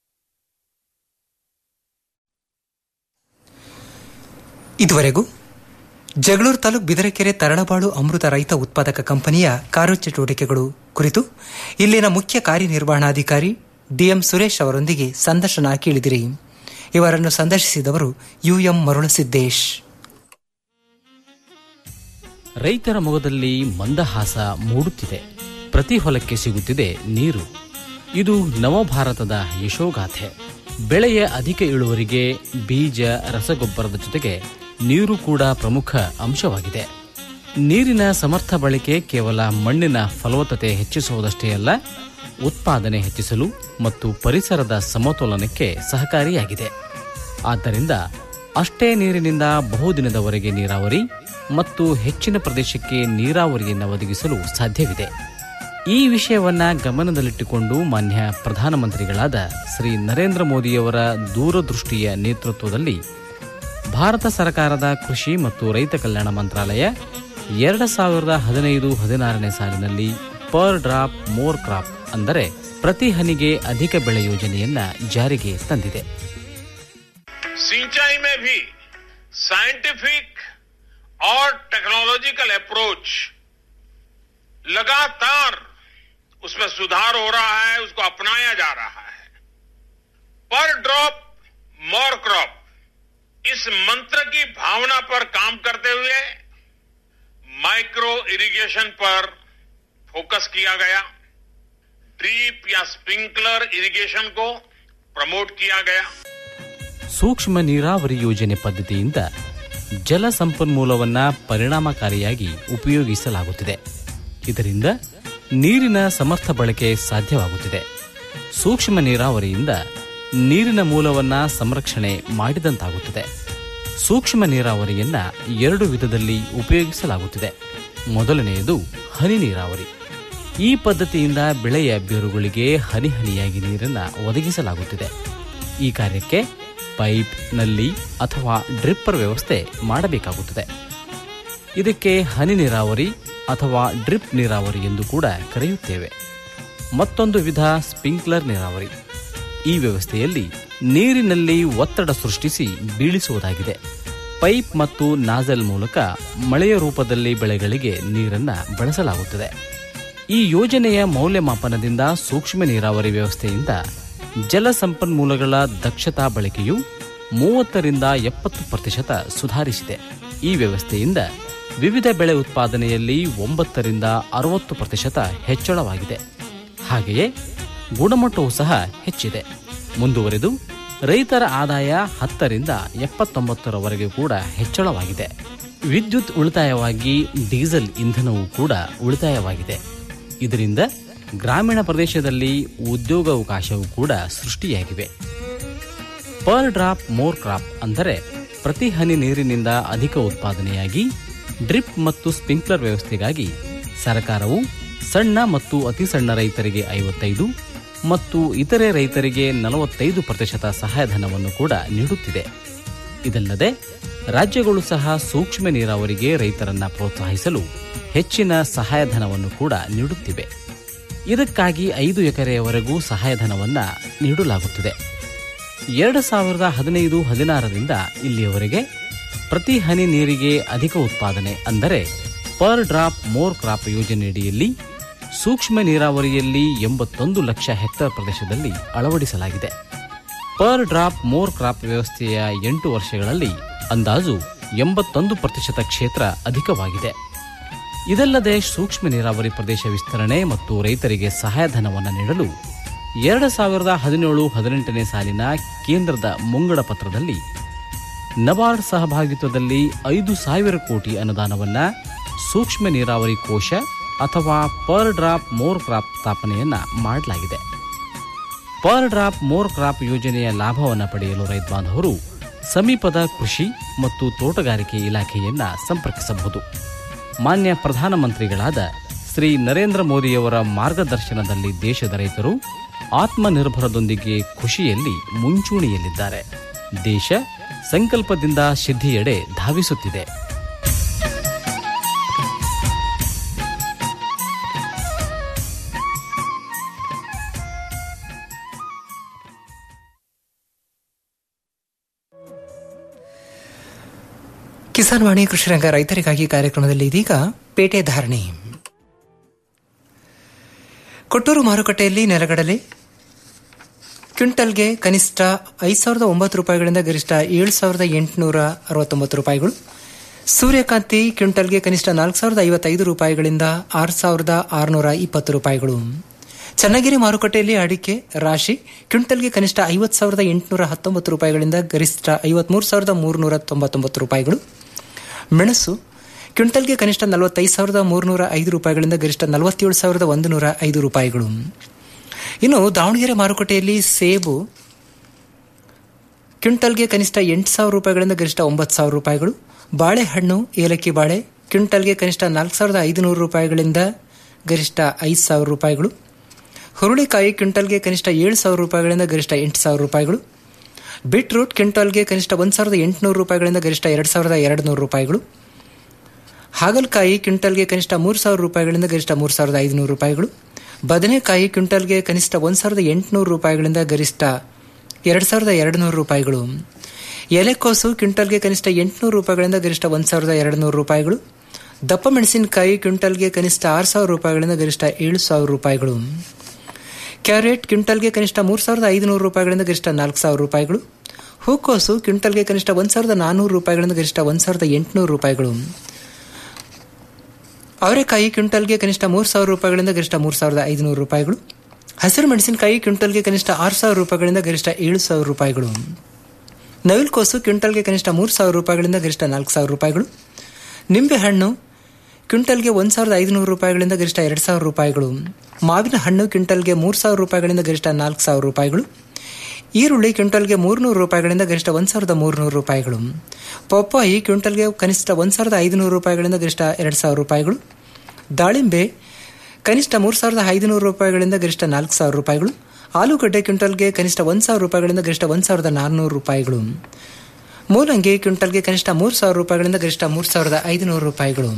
ಇದುವರೆಗೂ ಜಗಳೂರು ತಾಲೂಕು ಬಿದರೆಕೆರೆ ತರಳಬಾಳು ಅಮೃತ ರೈತ ಉತ್ಪಾದಕ ಕಂಪನಿಯ ಕಾರ್ಯಚಟುವಟಿಕೆಗಳು ಕುರಿತು ಇಲ್ಲಿನ ಮುಖ್ಯ ಕಾರ್ಯನಿರ್ವಹಣಾಧಿಕಾರಿ ಡಿಎಂ ಸುರೇಶ್ ಅವರೊಂದಿಗೆ ಸಂದರ್ಶನ ಕೇಳಿದಿರಿ ಇವರನ್ನು ಸಂದರ್ಶಿಸಿದವರು ಯುಎಂ ಮರುಳಸಿದ್ದೇಶ್ ರೈತರ ಮೊಗದಲ್ಲಿ ಮಂದಹಾಸ ಮೂಡುತ್ತಿದೆ ಪ್ರತಿ ಹೊಲಕ್ಕೆ ಸಿಗುತ್ತಿದೆ ನೀರು ಇದು ನವಭಾರತದ ಯಶೋಗಾಥೆ ಬೆಳೆಯ ಅಧಿಕ ಇಳುವರಿಗೆ ಬೀಜ ರಸಗೊಬ್ಬರದ ಜೊತೆಗೆ ನೀರು ಕೂಡ ಪ್ರಮುಖ ಅಂಶವಾಗಿದೆ ನೀರಿನ ಸಮರ್ಥ ಬಳಕೆ ಕೇವಲ ಮಣ್ಣಿನ ಫಲವತ್ತತೆ ಹೆಚ್ಚಿಸುವುದಷ್ಟೇ ಅಲ್ಲ ಉತ್ಪಾದನೆ ಹೆಚ್ಚಿಸಲು ಮತ್ತು ಪರಿಸರದ ಸಮತೋಲನಕ್ಕೆ ಸಹಕಾರಿಯಾಗಿದೆ ಆದ್ದರಿಂದ ಅಷ್ಟೇ ನೀರಿನಿಂದ ಬಹುದಿನದವರೆಗೆ ನೀರಾವರಿ ಮತ್ತು ಹೆಚ್ಚಿನ ಪ್ರದೇಶಕ್ಕೆ ನೀರಾವರಿಯನ್ನು ಒದಗಿಸಲು ಸಾಧ್ಯವಿದೆ ಈ ವಿಷಯವನ್ನ ಗಮನದಲ್ಲಿಟ್ಟುಕೊಂಡು ಮಾನ್ಯ ಪ್ರಧಾನಮಂತ್ರಿಗಳಾದ ಶ್ರೀ ನರೇಂದ್ರ ಮೋದಿಯವರ ದೂರದೃಷ್ಟಿಯ ನೇತೃತ್ವದಲ್ಲಿ ಭಾರತ ಸರ್ಕಾರದ ಕೃಷಿ ಮತ್ತು ರೈತ ಕಲ್ಯಾಣ ಮಂತ್ರಾಲಯ ಎರಡು ಸಾವಿರದ ಹದಿನೈದು ಹದಿನಾರನೇ ಸಾಲಿನಲ್ಲಿ ಪರ್ ಡ್ರಾಪ್ ಮೋರ್ ಕ್ರಾಪ್ ಅಂದರೆ ಪ್ರತಿ ಹನಿಗೆ ಅಧಿಕ ಬೆಳೆ ಯೋಜನೆಯನ್ನ ಜಾರಿಗೆ ತಂದಿದೆ सिंचाई में भी साइंटिफिक और टेक्नोलॉजिकल अप्रोच लगातार उसमें सुधार हो रहा है उसको अपनाया जा रहा है पर ड्रॉप मोर क्रॉप इस मंत्र की भावना पर काम करते हुए माइक्रो इरिगेशन पर फोकस किया गया ड्रीप या स्प्रिंकलर इरिगेशन को प्रमोट किया गया ಸೂಕ್ಷ್ಮ ನೀರಾವರಿ ಯೋಜನೆ ಪದ್ಧತಿಯಿಂದ ಜಲ ಸಂಪನ್ಮೂಲವನ್ನ ಪರಿಣಾಮಕಾರಿಯಾಗಿ ಉಪಯೋಗಿಸಲಾಗುತ್ತಿದೆ ಇದರಿಂದ ನೀರಿನ ಸಮರ್ಥ ಬಳಕೆ ಸಾಧ್ಯವಾಗುತ್ತಿದೆ ಸೂಕ್ಷ್ಮ ನೀರಾವರಿಯಿಂದ ನೀರಿನ ಮೂಲವನ್ನ ಸಂರಕ್ಷಣೆ ಮಾಡಿದಂತಾಗುತ್ತದೆ ಸೂಕ್ಷ್ಮ ನೀರಾವರಿಯನ್ನ ಎರಡು ವಿಧದಲ್ಲಿ ಉಪಯೋಗಿಸಲಾಗುತ್ತಿದೆ ಮೊದಲನೆಯದು ಹನಿ ನೀರಾವರಿ ಈ ಪದ್ಧತಿಯಿಂದ ಬೆಳೆಯ ಬೇರುಗಳಿಗೆ ಹನಿ ಹನಿಯಾಗಿ ನೀರನ್ನು ಒದಗಿಸಲಾಗುತ್ತಿದೆ ಈ ಕಾರ್ಯಕ್ಕೆ ಪೈಪ್ ನಲ್ಲಿ ಅಥವಾ ಡ್ರಿಪ್ಪರ್ ವ್ಯವಸ್ಥೆ ಮಾಡಬೇಕಾಗುತ್ತದೆ ಇದಕ್ಕೆ ಹನಿ ನೀರಾವರಿ ಅಥವಾ ಡ್ರಿಪ್ ನೀರಾವರಿ ಎಂದು ಕೂಡ ಕರೆಯುತ್ತೇವೆ ಮತ್ತೊಂದು ವಿಧ ಸ್ಪ್ರಿಂಕ್ಲರ್ ನೀರಾವರಿ ಈ ವ್ಯವಸ್ಥೆಯಲ್ಲಿ ನೀರಿನಲ್ಲಿ ಒತ್ತಡ ಸೃಷ್ಟಿಸಿ ಬೀಳಿಸುವುದಾಗಿದೆ ಪೈಪ್ ಮತ್ತು ನಾಜಲ್ ಮೂಲಕ ಮಳೆಯ ರೂಪದಲ್ಲಿ ಬೆಳೆಗಳಿಗೆ ನೀರನ್ನು ಬಳಸಲಾಗುತ್ತದೆ ಈ ಯೋಜನೆಯ ಮೌಲ್ಯಮಾಪನದಿಂದ ಸೂಕ್ಷ್ಮ ನೀರಾವರಿ ವ್ಯವಸ್ಥೆಯಿಂದ ಜಲ ಸಂಪನ್ಮೂಲಗಳ ದಕ್ಷತಾ ಬಳಕೆಯು ಮೂವತ್ತರಿಂದ ಎಪ್ಪತ್ತು ಪ್ರತಿಶತ ಸುಧಾರಿಸಿದೆ ಈ ವ್ಯವಸ್ಥೆಯಿಂದ ವಿವಿಧ ಬೆಳೆ ಉತ್ಪಾದನೆಯಲ್ಲಿ ಒಂಬತ್ತರಿಂದ ಅರವತ್ತು ಪ್ರತಿಶತ ಹೆಚ್ಚಳವಾಗಿದೆ ಹಾಗೆಯೇ ಗುಣಮಟ್ಟವೂ ಸಹ ಹೆಚ್ಚಿದೆ ಮುಂದುವರೆದು ರೈತರ ಆದಾಯ ಹತ್ತರಿಂದ ಎಪ್ಪತ್ತೊಂಬತ್ತರವರೆಗೆ ಕೂಡ ಹೆಚ್ಚಳವಾಗಿದೆ ವಿದ್ಯುತ್ ಉಳಿತಾಯವಾಗಿ ಡೀಸೆಲ್ ಇಂಧನವೂ ಕೂಡ ಉಳಿತಾಯವಾಗಿದೆ ಇದರಿಂದ ಗ್ರಾಮೀಣ ಪ್ರದೇಶದಲ್ಲಿ ಉದ್ಯೋಗಾವಕಾಶವೂ ಕೂಡ ಸೃಷ್ಟಿಯಾಗಿವೆ ಪರ್ ಡ್ರಾಪ್ ಮೋರ್ ಕ್ರಾಪ್ ಅಂದರೆ ಪ್ರತಿ ಹನಿ ನೀರಿನಿಂದ ಅಧಿಕ ಉತ್ಪಾದನೆಯಾಗಿ ಡ್ರಿಪ್ ಮತ್ತು ಸ್ಪ್ರಿಂಕ್ಲರ್ ವ್ಯವಸ್ಥೆಗಾಗಿ ಸರ್ಕಾರವು ಸಣ್ಣ ಮತ್ತು ಅತಿ ಸಣ್ಣ ರೈತರಿಗೆ ಐವತ್ತೈದು ಮತ್ತು ಇತರೆ ರೈತರಿಗೆ ನಲವತ್ತೈದು ಪ್ರತಿಶತ ಸಹಾಯಧನವನ್ನು ಕೂಡ ನೀಡುತ್ತಿದೆ ಇದಲ್ಲದೆ ರಾಜ್ಯಗಳು ಸಹ ಸೂಕ್ಷ್ಮ ನೀರಾವರಿಗೆ ರೈತರನ್ನ ಪ್ರೋತ್ಸಾಹಿಸಲು ಹೆಚ್ಚಿನ ಸಹಾಯಧನವನ್ನು ಕೂಡ ನೀಡುತ್ತಿವೆ ಇದಕ್ಕಾಗಿ ಐದು ಎಕರೆಯವರೆಗೂ ಸಹಾಯಧನವನ್ನ ನೀಡಲಾಗುತ್ತಿದೆ ಎರಡು ಸಾವಿರದ ಹದಿನೈದು ಹದಿನಾರರಿಂದ ಇಲ್ಲಿಯವರೆಗೆ ಪ್ರತಿ ಹನಿ ನೀರಿಗೆ ಅಧಿಕ ಉತ್ಪಾದನೆ ಅಂದರೆ ಪರ್ ಡ್ರಾಪ್ ಮೋರ್ ಕ್ರಾಪ್ ಯೋಜನೆಯಡಿಯಲ್ಲಿ ಸೂಕ್ಷ್ಮ ನೀರಾವರಿಯಲ್ಲಿ ಎಂಬತ್ತೊಂದು ಲಕ್ಷ ಹೆಕ್ಟೇರ್ ಪ್ರದೇಶದಲ್ಲಿ ಅಳವಡಿಸಲಾಗಿದೆ ಪರ್ ಡ್ರಾಪ್ ಮೋರ್ ಕ್ರಾಪ್ ವ್ಯವಸ್ಥೆಯ ಎಂಟು ವರ್ಷಗಳಲ್ಲಿ ಅಂದಾಜು ಎಂಬತ್ತೊಂದು ಪ್ರತಿಶತ ಕ್ಷೇತ್ರ ಅಧಿಕವಾಗಿದೆ ಇದಲ್ಲದೆ ಸೂಕ್ಷ್ಮ ನೀರಾವರಿ ಪ್ರದೇಶ ವಿಸ್ತರಣೆ ಮತ್ತು ರೈತರಿಗೆ ಸಹಾಯಧನವನ್ನು ನೀಡಲು ಎರಡು ಸಾವಿರದ ಹದಿನೇಳು ಹದಿನೆಂಟನೇ ಸಾಲಿನ ಕೇಂದ್ರದ ಮುಂಗಡ ಪತ್ರದಲ್ಲಿ ನಬಾರ್ಡ್ ಸಹಭಾಗಿತ್ವದಲ್ಲಿ ಐದು ಸಾವಿರ ಕೋಟಿ ಅನುದಾನವನ್ನ ಸೂಕ್ಷ್ಮ ನೀರಾವರಿ ಕೋಶ ಅಥವಾ ಪರ್ ಡ್ರಾಪ್ ಮೋರ್ ಕ್ರಾಪ್ ಸ್ಥಾಪನೆಯನ್ನ ಮಾಡಲಾಗಿದೆ ಪರ್ ಡ್ರಾಪ್ ಮೋರ್ ಕ್ರಾಪ್ ಯೋಜನೆಯ ಲಾಭವನ್ನು ಪಡೆಯಲು ರೈತ ಬಾಂಧವರು ಸಮೀಪದ ಕೃಷಿ ಮತ್ತು ತೋಟಗಾರಿಕೆ ಇಲಾಖೆಯನ್ನ ಸಂಪರ್ಕಿಸಬಹುದು ಮಾನ್ಯ ಪ್ರಧಾನಮಂತ್ರಿಗಳಾದ ಶ್ರೀ ನರೇಂದ್ರ ಮೋದಿಯವರ ಮಾರ್ಗದರ್ಶನದಲ್ಲಿ ದೇಶದ ರೈತರು ಆತ್ಮನಿರ್ಭರದೊಂದಿಗೆ ಖುಷಿಯಲ್ಲಿ ಮುಂಚೂಣಿಯಲ್ಲಿದ್ದಾರೆ ದೇಶ ಸಂಕಲ್ಪದಿಂದ ಸಿದ್ಧಿಯೆಡೆ ಧಾವಿಸುತ್ತಿದೆ ಕಿಸಾನ್ ವಾಣಿ ಕೃಷಿರಂಗ ರೈತರಿಗಾಗಿ ಕಾರ್ಯಕ್ರಮದಲ್ಲಿ ಇದೀಗ ಪೇಟೆ ಧಾರಣೆ ಕೊಟ್ಟೂರು ಮಾರುಕಟ್ಟೆಯಲ್ಲಿ ನೆಲಗಡಲೆ ಕ್ವಿಂಟಲ್ಗೆ ಕನಿಷ್ಠ ಐದು ಸಾವಿರದ ಒಂಬತ್ತು ರೂಪಾಯಿಗಳಿಂದ ಗರಿಷ್ಠ ಏಳು ಸಾವಿರದ ಎಂಟುನೂರ ಅರವತ್ತೊಂಬತ್ತು ರೂಪಾಯಿಗಳು ಸೂರ್ಯಕಾಂತಿ ಕ್ವಿಂಟಲ್ಗೆ ಕನಿಷ್ಠ ನಾಲ್ಕು ಸಾವಿರದ ಐವತ್ತೈದು ರೂಪಾಯಿಗಳಿಂದ ಆರು ಸಾವಿರದ ಆರುನೂರ ಇಪ್ಪತ್ತು ರೂಪಾಯಿಗಳು ಚನ್ನಗಿರಿ ಮಾರುಕಟ್ಟೆಯಲ್ಲಿ ಅಡಿಕೆ ರಾಶಿ ಕ್ವಿಂಟಲ್ಗೆ ಕನಿಷ್ಠ ಐವತ್ತು ಸಾವಿರದ ಎಂಟುನೂರ ಹತ್ತೊಂಬತ್ತು ರೂಪಾಯಿಗಳಿಂದ ಗರಿಷ್ಠ ಐವತ್ಮೂರು ಸಾವಿರದ ಮೂರುನೂರ ತೊಂಬತ್ತೊಂಬತ್ತು ರೂಪಾಯಿಗಳು ಮೆಣಸು ಕ್ವಿಂಟಲ್ಗೆ ಕನಿಷ್ಠ ನಲವತ್ತೈದು ಸಾವಿರದ ಮೂರುನೂರ ಐದು ರೂಪಾಯಿಗಳಿಂದ ಗರಿಷ್ಠ ನಲವತ್ತೇಳು ಸಾವಿರದ ಒಂದು ನೂರ ಐದು ರೂಪಾಯಿಗಳು ಇನ್ನು ದಾವಣಗೆರೆ ಮಾರುಕಟ್ಟೆಯಲ್ಲಿ ಸೇಬು ಕ್ವಿಂಟಲ್ಗೆ ಕನಿಷ್ಠ ಎಂಟು ಸಾವಿರ ರೂಪಾಯಿಗಳಿಂದ ಗರಿಷ್ಠ ಒಂಬತ್ತು ಸಾವಿರ ರೂಪಾಯಿಗಳು ಬಾಳೆಹಣ್ಣು ಏಲಕ್ಕಿ ಬಾಳೆ ಕ್ವಿಂಟಲ್ಗೆ ಕನಿಷ್ಠ ನಾಲ್ಕು ಸಾವಿರದ ಐದುನೂರು ರೂಪಾಯಿಗಳಿಂದ ಗರಿಷ್ಠ ಐದು ಸಾವಿರ ರೂಪಾಯಿಗಳು ಹುರುಳಿಕಾಯಿ ಕ್ವಿಂಟಲ್ಗೆ ಕನಿಷ್ಠ ಏಳು ಸಾವಿರ ರೂಪಾಯಿಗಳಿಂದ ಗರಿಷ್ಠ ಎಂಟು ಸಾವಿರ ರೂಪಾಯಿಗಳು ಬೀಟ್ರೂಟ್ ಕ್ವಿಂಟಲ್ಗೆ ಕನಿಷ್ಠ ಒಂದು ಸಾವಿರದ ಎಂಟುನೂರು ರೂಪಾಯಿಗಳಿಂದ ಗರಿಷ್ಠ ಎರಡು ಸಾವಿರದ ಎರಡು ನೂರು ರೂಪಾಯಿಗಳು ಹಾಗಲಕಾಯಿ ಕ್ವಿಂಟಲ್ಗೆ ಕನಿಷ್ಠ ಮೂರು ಸಾವಿರ ರೂಪಾಯಿಗಳಿಂದ ಗರಿಷ್ಠ ಮೂರು ಸಾವಿರದ ಐದುನೂರು ರೂಪಾಯಿಗಳು ಬದನೆಕಾಯಿ ಕ್ವಿಂಟಲ್ಗೆ ಕನಿಷ್ಠ ಒಂದು ಸಾವಿರದ ಎಂಟುನೂರು ರೂಪಾಯಿಗಳಿಂದ ಗರಿಷ್ಠ ಎರಡು ಸಾವಿರದ ಎರಡು ನೂರು ರೂಪಾಯಿಗಳು ಎಲೆಕೋಸು ಕ್ವಿಂಟಲ್ಗೆ ಕನಿಷ್ಠ ಎಂಟುನೂರು ರೂಪಾಯಿಗಳಿಂದ ಗರಿಷ್ಠ ಒಂದು ಸಾವಿರದ ಎರಡು ನೂರು ರೂಪಾಯಿಗಳು ದಪ್ಪ ಮೆಣಸಿನಕಾಯಿ ಕ್ವಿಂಟಲ್ಗೆ ಕನಿಷ್ಠ ಆರು ಸಾವಿರ ರೂಪಾಯಿಗಳಿಂದ ಗರಿಷ್ಠ ಏಳು ಸಾವಿರ ರೂಪಾಯಿಗಳು ಕ್ಯಾರೆಟ್ ಕ್ವಿಂಟಲ್ಗೆ ಕನಿಷ್ಠ ಮೂರು ಸಾವಿರದ ಐದುನೂರು ರೂಪಾಯಿಗಳಿಂದ ಗರಿಷ್ಠ ನಾಲ್ಕು ಸಾವಿರ ರೂಪಾಯಿಗಳು ಹೂಕೋಸು ಕ್ವಿಂಟಲ್ಗೆ ಕನಿಷ್ಠ ಒಂದು ಸಾವಿರದ ನಾನ್ನೂರು ರೂಪಾಯಿಗಳಿಂದ ಗರಿಷ್ಠ ಒಂದು ಸಾವಿರದ ಎಂಟುನೂರು ರೂಪಾಯಿಗಳು ಅವರೆಕಾಯಿ ಕ್ವಿಂಟಲ್ಗೆ ಕನಿಷ್ಠ ಮೂರು ಸಾವಿರ ರೂಪಾಯಿಗಳಿಂದ ಗರಿಷ್ಠ ಮೂರು ಸಾವಿರದ ಐದುನೂರು ರೂಪಾಯಿಗಳು ಹಸಿರು ಮೆಣಸಿನಕಾಯಿ ಕ್ವಿಂಟಲ್ಗೆ ಕನಿಷ್ಠ ಆರು ಸಾವಿರ ರೂಪಾಯಿಗಳಿಂದ ಗರಿಷ್ಠ ಏಳು ಸಾವಿರ ರೂಪಾಯಿಗಳು ನವಿಲ್ಕೋಸು ಕ್ವಿಂಟಲ್ಗೆ ಕನಿಷ್ಠ ಮೂರು ಸಾವಿರ ರೂಪಾಯಿಗಳಿಂದ ಗರಿಷ್ಠ ನಾಲ್ಕು ಸಾವಿರ ರೂಪಾಯಿಗಳು ನಿಂಬೆಹಣ್ಣು ಕ್ವಿಂಟಲ್ಗೆ ಒಂದು ಸಾವಿರದ ಐದುನೂರು ರೂಪಾಯಿಗಳಿಂದ ಗರಿಷ್ಠ ಎರಡು ಸಾವಿರ ರೂಪಾಯಿಗಳು ಮಾವಿನ ಹಣ್ಣು ಕ್ವಿಂಟಲ್ಗೆ ಮೂರು ಸಾವಿರ ರೂಪಾಯಿಗಳಿಂದ ಗರಿಷ್ಠ ನಾಲ್ಕು ಸಾವಿರ ರೂಪಾಯಿಗಳು ಈರುಳ್ಳಿ ಕ್ವಿಂಟಲ್ಗೆ ಮೂರುನೂರು ರೂಪಾಯಿಗಳಿಂದ ಗರಿಷ್ಠ ಒಂದು ಸಾವಿರದ ಮೂರುನೂರು ರೂಪಾಯಿಗಳು ಪಪ್ಪಾಯಿ ಕ್ವಿಂಟಲ್ಗೆ ಕನಿಷ್ಠ ಒಂದು ಸಾವಿರದ ಐದುನೂರು ರೂಪಾಯಿಗಳಿಂದ ಗರಿಷ್ಠ ಎರಡು ಸಾವಿರ ರೂಪಾಯಿಗಳು ದಾಳಿಂಬೆ ಕನಿಷ್ಠ ಮೂರು ಸಾವಿರದ ಐದುನೂರು ರೂಪಾಯಿಗಳಿಂದ ಗರಿಷ್ಠ ನಾಲ್ಕು ಸಾವಿರ ರೂಪಾಯಿಗಳು ಆಲೂಗಡ್ಡೆ ಕ್ವಿಂಟಲ್ಗೆ ಕನಿಷ್ಠ ಒಂದು ಸಾವಿರ ರೂಪಾಯಿಗಳಿಂದ ಗರಿಷ್ಠ ಒಂದು ಸಾವಿರದ ನಾನ್ನೂರು ರೂಪಾಯಿಗಳು ಮೂಲಂಗಿ ಕ್ವಿಂಟಲ್ಗೆ ಕನಿಷ್ಠ ಮೂರು ಸಾವಿರ ರೂಪಾಯಿಗಳಿಂದ ಗರಿಷ್ಠ ಮೂರು ಸಾವಿರದ ಐದುನೂರು ರೂಪಾಯಿಗಳು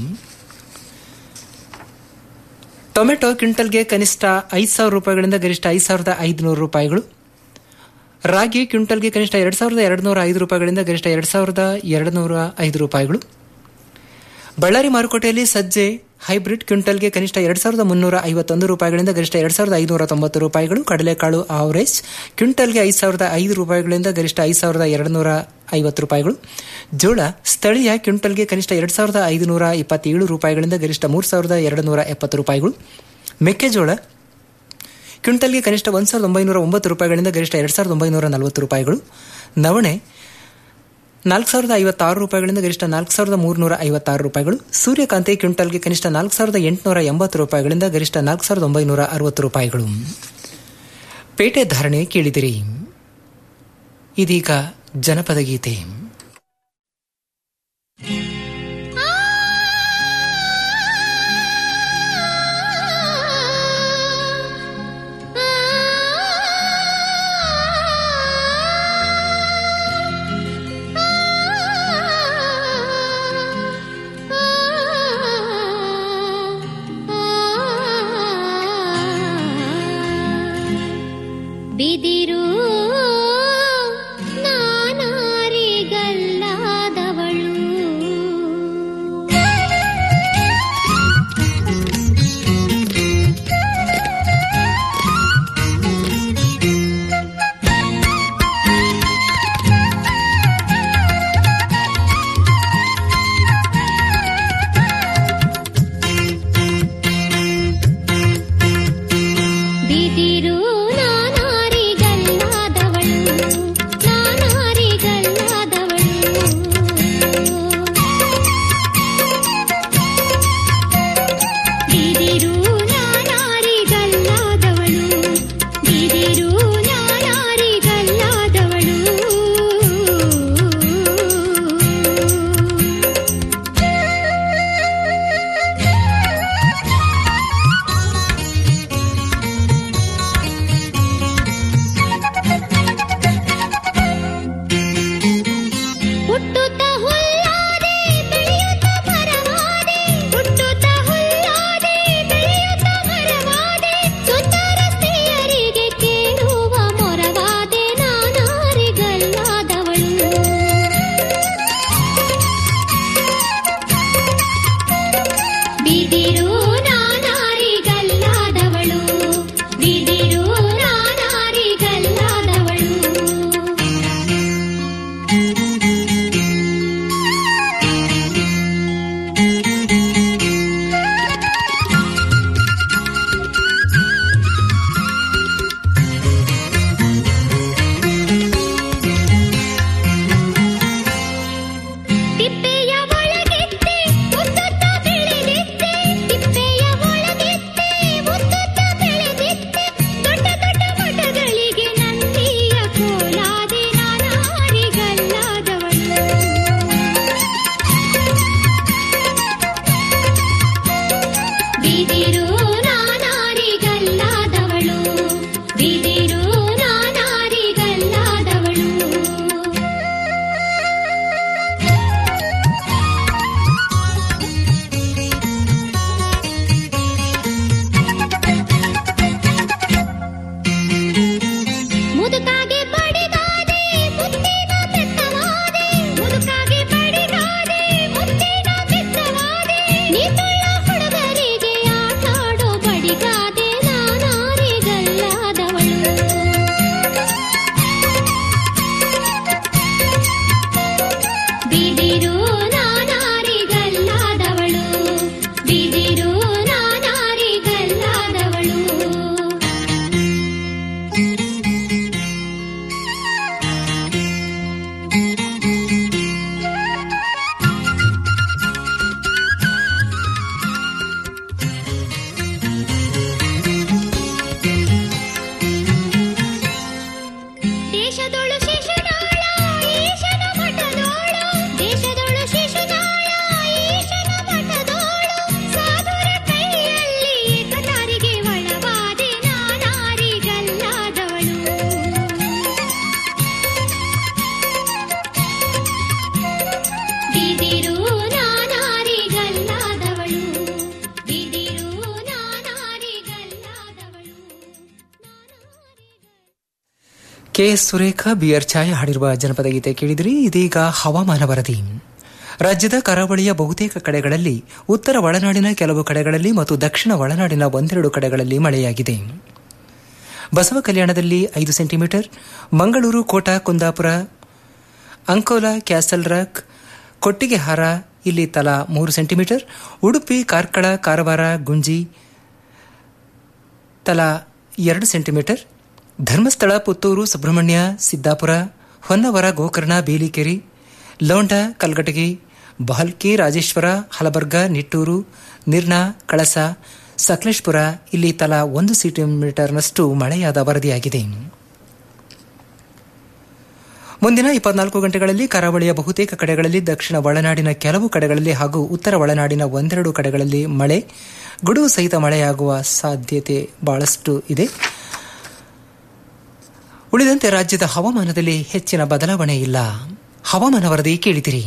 ಟೊಮೆಟೊ ಕ್ವಿಂಟಲ್ಗೆ ಕನಿಷ್ಠ ಐದು ಸಾವಿರ ರೂಪಾಯಿಗಳಿಂದ ಗರಿಷ್ಠ ಐದು ಸಾವಿರದ ಐದುನೂರು ರೂಪಾಯಿಗಳು ರಾಗಿ ಕ್ವಿಂಟಲ್ಗೆ ಕನಿಷ್ಠ ಎರಡು ಸಾವಿರದ ಎರಡು ನೂರ ಐದು ರೂಪಾಯಿಗಳಿಂದ ಗರಿಷ್ಠ ಎರಡು ಸಾವಿರದ ಎರಡು ನೂರ ಐದು ರೂಪಾಯಿಗಳು ಬಳ್ಳಾರಿ ಮಾರುಕಟ್ಟೆಯಲ್ಲಿ ಸಜ್ಜೆ ಹೈಬ್ರಿಡ್ ಕ್ವಿಂಟಲ್ಗೆ ಕನಿಷ್ಠ ಎರಡು ಸಾವಿರದ ಮುನ್ನೂರ ಐವತ್ತೊಂದು ರೂಪಾಯಿಗಳಿಂದ ಗರಿಷ್ಠ ಎರಡು ಸಾವಿರದ ಐನೂರ ತೊಂಬತ್ತು ರೂಪಾಯಿಗಳು ಕಡಲೆಕಾಳು ಆವರೇಜ್ ಕ್ವಿಂಟಲ್ಗೆ ಐದು ಸಾವಿರದ ಐದು ರೂಪಾಯಿಗಳಿಂದ ಗರಿಷ್ಠ ಐದು ಸಾವಿರದ ಎರಡು ನೂರ ಐವತ್ತು ರೂಪಾಯಿಗಳು ಜೋಳ ಸ್ಥಳೀಯ ಕ್ವಿಂಟಲ್ಗೆ ಕನಿಷ್ಠ ಎರಡು ಸಾವಿರದ ಐದುನೂರ ಇಪ್ಪತ್ತೇಳು ರೂಪಾಯಿಗಳಿಂದ ಗರಿಷ್ಠ ಮೂರು ಸಾವಿರದ ಎರಡು ನೂರ ಎಪ್ಪತ್ತು ರೂಪಾಯಿಗಳು ಮೆಕ್ಕೆಜೋಳ ಕ್ವಿಂಟಲ್ಗೆ ಕನಿಷ್ಠ ಒಂದು ಸಾವಿರದ ಒಂಬೈನೂರ ಒಂಬತ್ತು ರೂಪಾಯಿಗಳಿಂದ ಗರಿಷ್ಠ ಎರಡು ಸಾವಿರದ ಒಂಬೈನೂರ ನಲವತ್ತು ರೂಪಾಯಿಗಳು ನವಣೆ ನಾಲ್ಕು ಸಾವಿರದ ಐವತ್ತಾರು ರೂಪಾಯಿಗಳಿಂದ ಗರಿಷ್ಠ ನಾಲ್ಕು ಸಾವಿರದ ಮೂರುನೂರ ಐವತ್ತಾರು ರೂಪಾಯಿಗಳು ಸೂರ್ಯಕಾಂತಿ ಕ್ವಿಂಟಲ್ಗೆ ಕನಿಷ್ಠ ನಾಲ್ಕು ಸಾವಿರದ ಎಂಟುನೂರ ಎಂಬತ್ತು ರೂಪಾಯಿಗಳಿಂದ ಗರಿಷ್ಠ ನಾಲ್ಕು ಸಾವಿರದ ಒಂಬೈನೂರ ಅರವತ್ತು ರೂಪಾಯಿಗಳು ಪೇಟೆ ಧಾರಣೆ ಕೇಳಿದಿರಿ ಇದೀಗ ಜನಪದ ಗೀತೆ ಬಿದಿರು ನಾನಾರಿಗಲ್ಲಾದವಳು ಬಿದಿರು ನಾನಾರಿಗಲ್ಲಾದವಳು ನಾನಾರಿಗಲ್ಲಾದವಳು ಬಿದಿರು ನಾನಾರಿಗಲ್ಲಾದವಳು ಬಿದಿರು ನಾನಾರಿಗಲ್ಲಾದವಳು ಹುಟ್ಟುತ್ತ ಹುಲ್ಲಾದೆ ಬೆಳೆಯುತ್ತ ಮರವಾದೆ ಹುಟ್ಟುತ್ತ ಹುಲ್ಲಾದೆ ಬೆಳೆಯುತ್ತ ಮರವಾದೆ ಸುಂದರ ಸ್ತ್ರೀಯರಿಗೆ ಕೇಳುವ ಮೊರವಾದೆ ನಾನಾರಿಗಲ್ಲಾದವಳು ಬಿದಿರು ನಾನಾರಿಗಲ್ಲಾದವಳು ಬಿದಿರು ನಾನಾರಿಗಲ್ಲಾದವಳು ತಿಪ್ಪೆಯ ಒಳಗೆತ್ತೆ ಮುತ್ತುತ್ತ ಬೆಳೆದಿತ್ತೆ ಬಿದಿರು ನಾನಾರಿಗಲ್ಲಾದವಳು ಬಿದಿರು ನಾನಾರಿಗಲ್ಲಾದವಳು ಮುದುಕಾಗೆ ಬಡಿದಾದೆ ಮುತ್ತಿನ ಬೆತ್ತವಾದೆ ಮುದುಕಾಗೆ ಬಡಿದಾದೆ ಮುತ್ತಿನ ಬೆತ್ತವಾದೆ ನಿತುಳ್ಳ ಹುಡುಗರಿಗೆ ಆಟಾಡೋ ಬಡಿಗಾದೆ ನಾನಾರಿಗಲ್ಲಾದವಳು ಬಿದಿರು ನಾನಾರಿಗಲ್ಲಾದವಳು ಬಿದಿರು ನಾನಾರಿಗಲ್ಲಾದವಳು ದೇಶದೊಳು ಶಿಶುನಾಳ ಈಶನ ಮಠದೋಳು ದೇಶದೊಳು ಶಿಶುನಾಳ ಈಶನ ಮಠದೋಳು ಸಾಧುರ ಕೈಯಲ್ಲಿ ಕತಾರಿಗೆ ಒಳವಾದೆ ನಾನಾರಿಗಲ್ಲಾದವಳು ಬಿದಿರು ನಾನಾರಿಗಲ್ಲಾದವಳು ಬಿದಿರು ನಾನಾರಿಗಲ್ಲಾದವಳು K S Surekha B R Chaya ಹಾಡಿರುವ ಜನಪದ ಗೀತೆ ಕೇಳಿದ್ರಿ ಇದೀಗ ಹವಾಮಾನ ವರದಿ ರಾಜ್ಯದ ಕರಾವಳಿಯ ಬಹುತೇಕ ಕಡೆಗಳಲ್ಲಿ ಉತ್ತರ ಒಳನಾಡಿನ ಕೆಲವು ಕಡೆಗಳಲ್ಲಿ ಮತ್ತು ದಕ್ಷಿಣ ಒಳನಾಡಿನ ಒಂದೆರಡು ಕಡೆಗಳಲ್ಲಿ ಮಳೆಯಾಗಿದೆ ಬಸವ ಕಲ್ಯಾಣದಲ್ಲಿ ಐದು ಸೆಂಟಿಮೀಟರ್ ಮಂಗಳೂರು ಕೋಟಾ ಕುಂದಾಪುರ ಅಂಕೋಲಾ ಕ್ಯಾಸಲ್ ರಾಕ್ ಕೊಟ್ಟಿಗೆಹಾರ ಇಲ್ಲಿ ತಲಾ ಮೂರು ಸೆಂಟಿಮೀಟರ್ ಉಡುಪಿ ಕಾರ್ಕಳ ಕಾರವಾರ ಗುಂಜಿ ತಲಾ ಎರಡು ಸೆಂಟಿಮೀಟರ್ ಧರ್ಮಸ್ಥಳ ಪುತ್ತೂರು ಸುಬ್ರಹ್ಮಣ್ಯ ಸಿದ್ದಾಪುರ ಹೊನ್ನವರ ಗೋಕರ್ಣ ಬೇಲಿಕೆರೆ ಲೋಂಡ ಕಲ್ಗಟಗಿ ಬಹಲ್ಕಿ ರಾಜೇಶ್ವರ ಹಲಬರ್ಗ ನಿಟ್ಟೂರು ನಿರ್ನಾ ಕಳಸ ಸಕಲೇಶ್ಪುರ ಇಲ್ಲಿ ತಲಾ ಒಂದು ಸೆಂಟಿಮೀಟರ್ನಷ್ಟು ಮಳೆಯಾದ ವರದಿಯಾಗಿದೆ ಮುಂದಿನ ಇಪ್ಪತ್ನಾಲ್ಕು ಗಂಟೆಗಳಲ್ಲಿ ಕರಾವಳಿಯ ಬಹುತೇಕ ಕಡೆಗಳಲ್ಲಿ ದಕ್ಷಿಣ ಒಳನಾಡಿನ ಕೆಲವು ಕಡೆಗಳಲ್ಲಿ ಹಾಗೂ ಉತ್ತರ ಒಳನಾಡಿನ ಒಂದೆರಡು ಕಡೆಗಳಲ್ಲಿ ಮಳೆ ಗುಡುಗು ಸಹಿತ ಮಳೆಯಾಗುವ ಸಾಧ್ಯತೆ ಬಹಳಷ್ಟು ಇದೆ ಉಳಿದಂತೆ ರಾಜ್ಯದ ಹವಾಮಾನದಲ್ಲಿ ಹೆಚ್ಚಿನ ಬದಲಾವಣೆ ಇಲ್ಲ ಹವಾಮಾನ ವರದಿ ಕೇಳಿದಿರಿ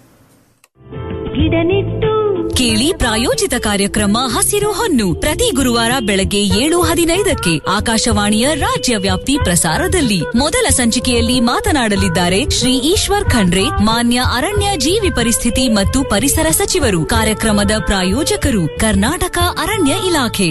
ಕೇಳಿ ಪ್ರಾಯೋಜಿತ ಕಾರ್ಯಕ್ರಮ ಹಸಿರು ಹೊನ್ನು ಪ್ರತಿ ಗುರುವಾರ ಬೆಳಗ್ಗೆ ಏಳು ಹದಿನೈದಕ್ಕೆ ಆಕಾಶವಾಣಿಯ ರಾಜ್ಯ ವ್ಯಾಪ್ತಿ ಪ್ರಸಾರದಲ್ಲಿ ಮೊದಲ ಸಂಚಿಕೆಯಲ್ಲಿ ಮಾತನಾಡಲಿದ್ದಾರೆ ಶ್ರೀ ಈಶ್ವರ್ ಖಂಡ್ರೆ ಮಾನ್ಯ ಅರಣ್ಯ ಜೀವಿ ಪರಿಸ್ಥಿತಿ ಮತ್ತು ಪರಿಸರ ಸಚಿವರು ಕಾರ್ಯಕ್ರಮದ ಪ್ರಾಯೋಜಕರು ಕರ್ನಾಟಕ ಅರಣ್ಯ ಇಲಾಖೆ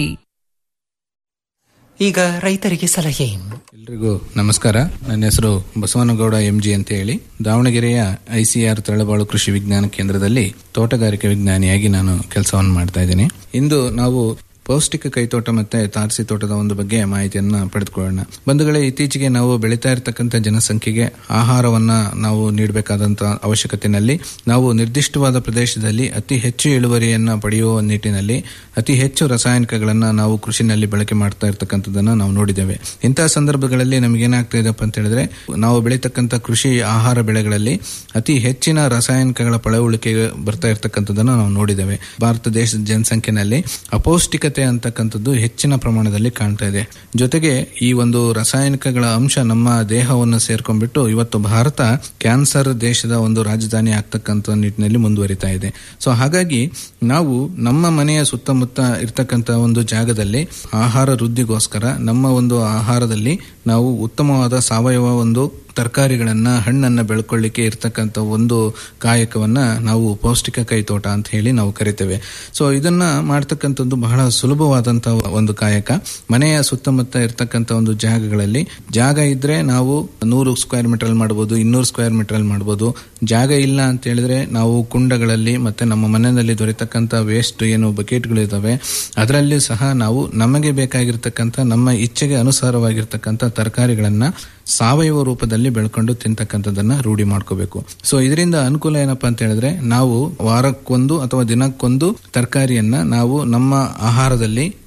ಈಗ ರೈತರಿಗೆ ಸಲಹೆ ಎಲ್ರಿಗೂ ನಮಸ್ಕಾರ ನನ್ನ ಹೆಸರು ಬಸವನಗೌಡ ಎಂಜಿ ಅಂತ ಹೇಳಿ ದಾವಣಗೆರೆಯ ಐಸಿಆರ್ ತಳಬಾಳು ಕೃಷಿ ವಿಜ್ಞಾನ ಕೇಂದ್ರದಲ್ಲಿ ತೋಟಗಾರಿಕೆ ವಿಜ್ಞಾನಿಯಾಗಿ ನಾನು ಕೆಲಸವನ್ನು ಮಾಡ್ತಾ ಇದ್ದೀನಿ ಇಂದು ನಾವು ಪೌಷ್ಟಿಕ ಕೈತೋಟ ಮತ್ತೆ ತಾರಸಿ ತೋಟದ ಒಂದು ಬಗ್ಗೆ ಮಾಹಿತಿಯನ್ನ ಪಡೆದುಕೊಳ್ಳೋಣ ಬಂಧುಗಳೇ ಇತ್ತೀಚೆಗೆ ನಾವು ಬೆಳೀತಾ ಇರತಕ್ಕಂಥ ಜನಸಂಖ್ಯೆಗೆ ಆಹಾರವನ್ನ ನಾವು ನೀಡಬೇಕಾದಂತ ಅವಶ್ಯಕತೆಯಲ್ಲಿ ನಾವು ನಿರ್ದಿಷ್ಟವಾದ ಪ್ರದೇಶದಲ್ಲಿ ಅತಿ ಹೆಚ್ಚು ಇಳುವರಿಯನ್ನ ಪಡೆಯುವ ನಿಟ್ಟಿನಲ್ಲಿ ಅತಿ ಹೆಚ್ಚು ರಾಸಾಯನಿಕಗಳನ್ನ ನಾವು ಕೃಷಿನಲ್ಲಿ ಬಳಕೆ ಮಾಡ್ತಾ ಇರ್ತಕ್ಕಂಥದ್ದನ್ನ ನಾವು ನೋಡಿದ್ದೇವೆ ಇಂತಹ ಸಂದರ್ಭಗಳಲ್ಲಿ ನಮಗೇನಾಗ್ತಾ ಇದೆಪ್ಪ ಅಂತ ಹೇಳಿದ್ರೆ ನಾವು ಬೆಳೀತಕ್ಕಂಥ ಕೃಷಿ ಆಹಾರ ಬೆಳೆಗಳಲ್ಲಿ ಅತಿ ಹೆಚ್ಚಿನ ರಾಸಾಯನಿಕಗಳ ಪಳವಳಿಕೆ ಬರ್ತಾ ಇರ್ತಕ್ಕಂಥದ್ದನ್ನ ನಾವು ನೋಡಿದ್ದೇವೆ ಭಾರತ ದೇಶದ ಜನಸಂಖ್ಯೆನಲ್ಲಿ ಅಪೌಷ್ಟಿಕತೆ ಅಂತಕ್ಕಂಥದ್ದು ಹೆಚ್ಚಿನ ಪ್ರಮಾಣದಲ್ಲಿ ಕಾಣ್ತಾ ಇದೆ ಜೊತೆಗೆ ಈ ಒಂದು ರಾಸಾಯನಿಕಗಳ ಅಂಶ ನಮ್ಮ ದೇಹವನ್ನು ಸೇರ್ಕೊಂಡ್ಬಿಟ್ಟು ಇವತ್ತು ಭಾರತ ಕ್ಯಾನ್ಸರ್ ದೇಶದ ಒಂದು ರಾಜಧಾನಿ ಆಗ್ತಕ್ಕಂಥ ನಿಟ್ಟಿನಲ್ಲಿ ಮುಂದುವರಿತಾ ಇದೆ ಸೊ ಹಾಗಾಗಿ ನಾವು ನಮ್ಮ ಮನೆಯ ಸುತ್ತಮುತ್ತ ಇರ್ತಕ್ಕಂಥ ಒಂದು ಜಾಗದಲ್ಲಿ ಆಹಾರ ವೃದ್ಧಿಗೋಸ್ಕರ ನಮ್ಮ ಒಂದು ಆಹಾರದಲ್ಲಿ ನಾವು ಉತ್ತಮವಾದ ಸಾವಯವ ಒಂದು ತರಕಾರಿಗಳನ್ನ ಹಣ್ಣನ್ನ ಬೆಳ್ಕೊಳ್ಳಿಕ್ಕೆ ಇರ್ತಕ್ಕಂಥ ಒಂದು ಕಾಯಕವನ್ನ ನಾವು ಪೌಷ್ಟಿಕ ಕೈತೋಟ ಅಂತ ಹೇಳಿ ನಾವು ಕರಿತೇವೆ ಸೊ ಇದನ್ನ ಮಾಡ್ತಕ್ಕಂಥದ್ದು ಬಹಳ ಸುಲಭವಾದಂತಹ ಒಂದು ಕಾಯಕ ಮನೆಯ ಸುತ್ತಮುತ್ತ ಇರ್ತಕ್ಕಂಥ ಒಂದು ಜಾಗಗಳಲ್ಲಿ ಜಾಗ ಇದ್ರೆ ನಾವು ನೂರು ಸ್ಕ್ವೇರ್ ಮೀಟರ್ ಅಲ್ಲಿ ಮಾಡಬಹುದು ಇನ್ನೂರು ಸ್ಕ್ವೇರ್ ಮೀಟರ್ ಅಲ್ಲಿ ಮಾಡಬಹುದು ಜಾಗ ಇಲ್ಲ ಅಂತ ಹೇಳಿದ್ರೆ ನಾವು ಕುಂಡಗಳಲ್ಲಿ ಮತ್ತೆ ನಮ್ಮ ಮನೆಯಲ್ಲಿ ದೊರೆತಕ್ಕಂಥ ವೇಸ್ಟ್ ಏನು ಬಕೆಟ್ಗಳು ಇದಾವೆ ಅದರಲ್ಲಿ ಸಹ ನಾವು ನಮಗೆ ಬೇಕಾಗಿರ್ತಕ್ಕಂಥ ನಮ್ಮ ಇಚ್ಛೆಗೆ ಅನುಸಾರವಾಗಿರ್ತಕ್ಕಂಥ ತರಕಾರಿಗಳನ್ನ ಸಾವಯವ ರೂಪದಲ್ಲಿ ಬೆಳ್ಕೊಂಡು ತಿಂತಕ್ಕಂಥದ್ದನ್ನ ರೂಢಿ ಮಾಡ್ಕೋಬೇಕು ಸೊ ಇದರಿಂದ ಅನುಕೂಲ ಏನಪ್ಪಾ ಅಂತ ಹೇಳಿದ್ರೆ ನಾವು ವಾರಕ್ಕೊಂದು ಅಥವಾ ದಿನಕ್ಕೊಂದು ತರಕಾರಿಯನ್ನ ನಾವು ನಮ್ಮ ಆಹಾರದಲ್ಲಿ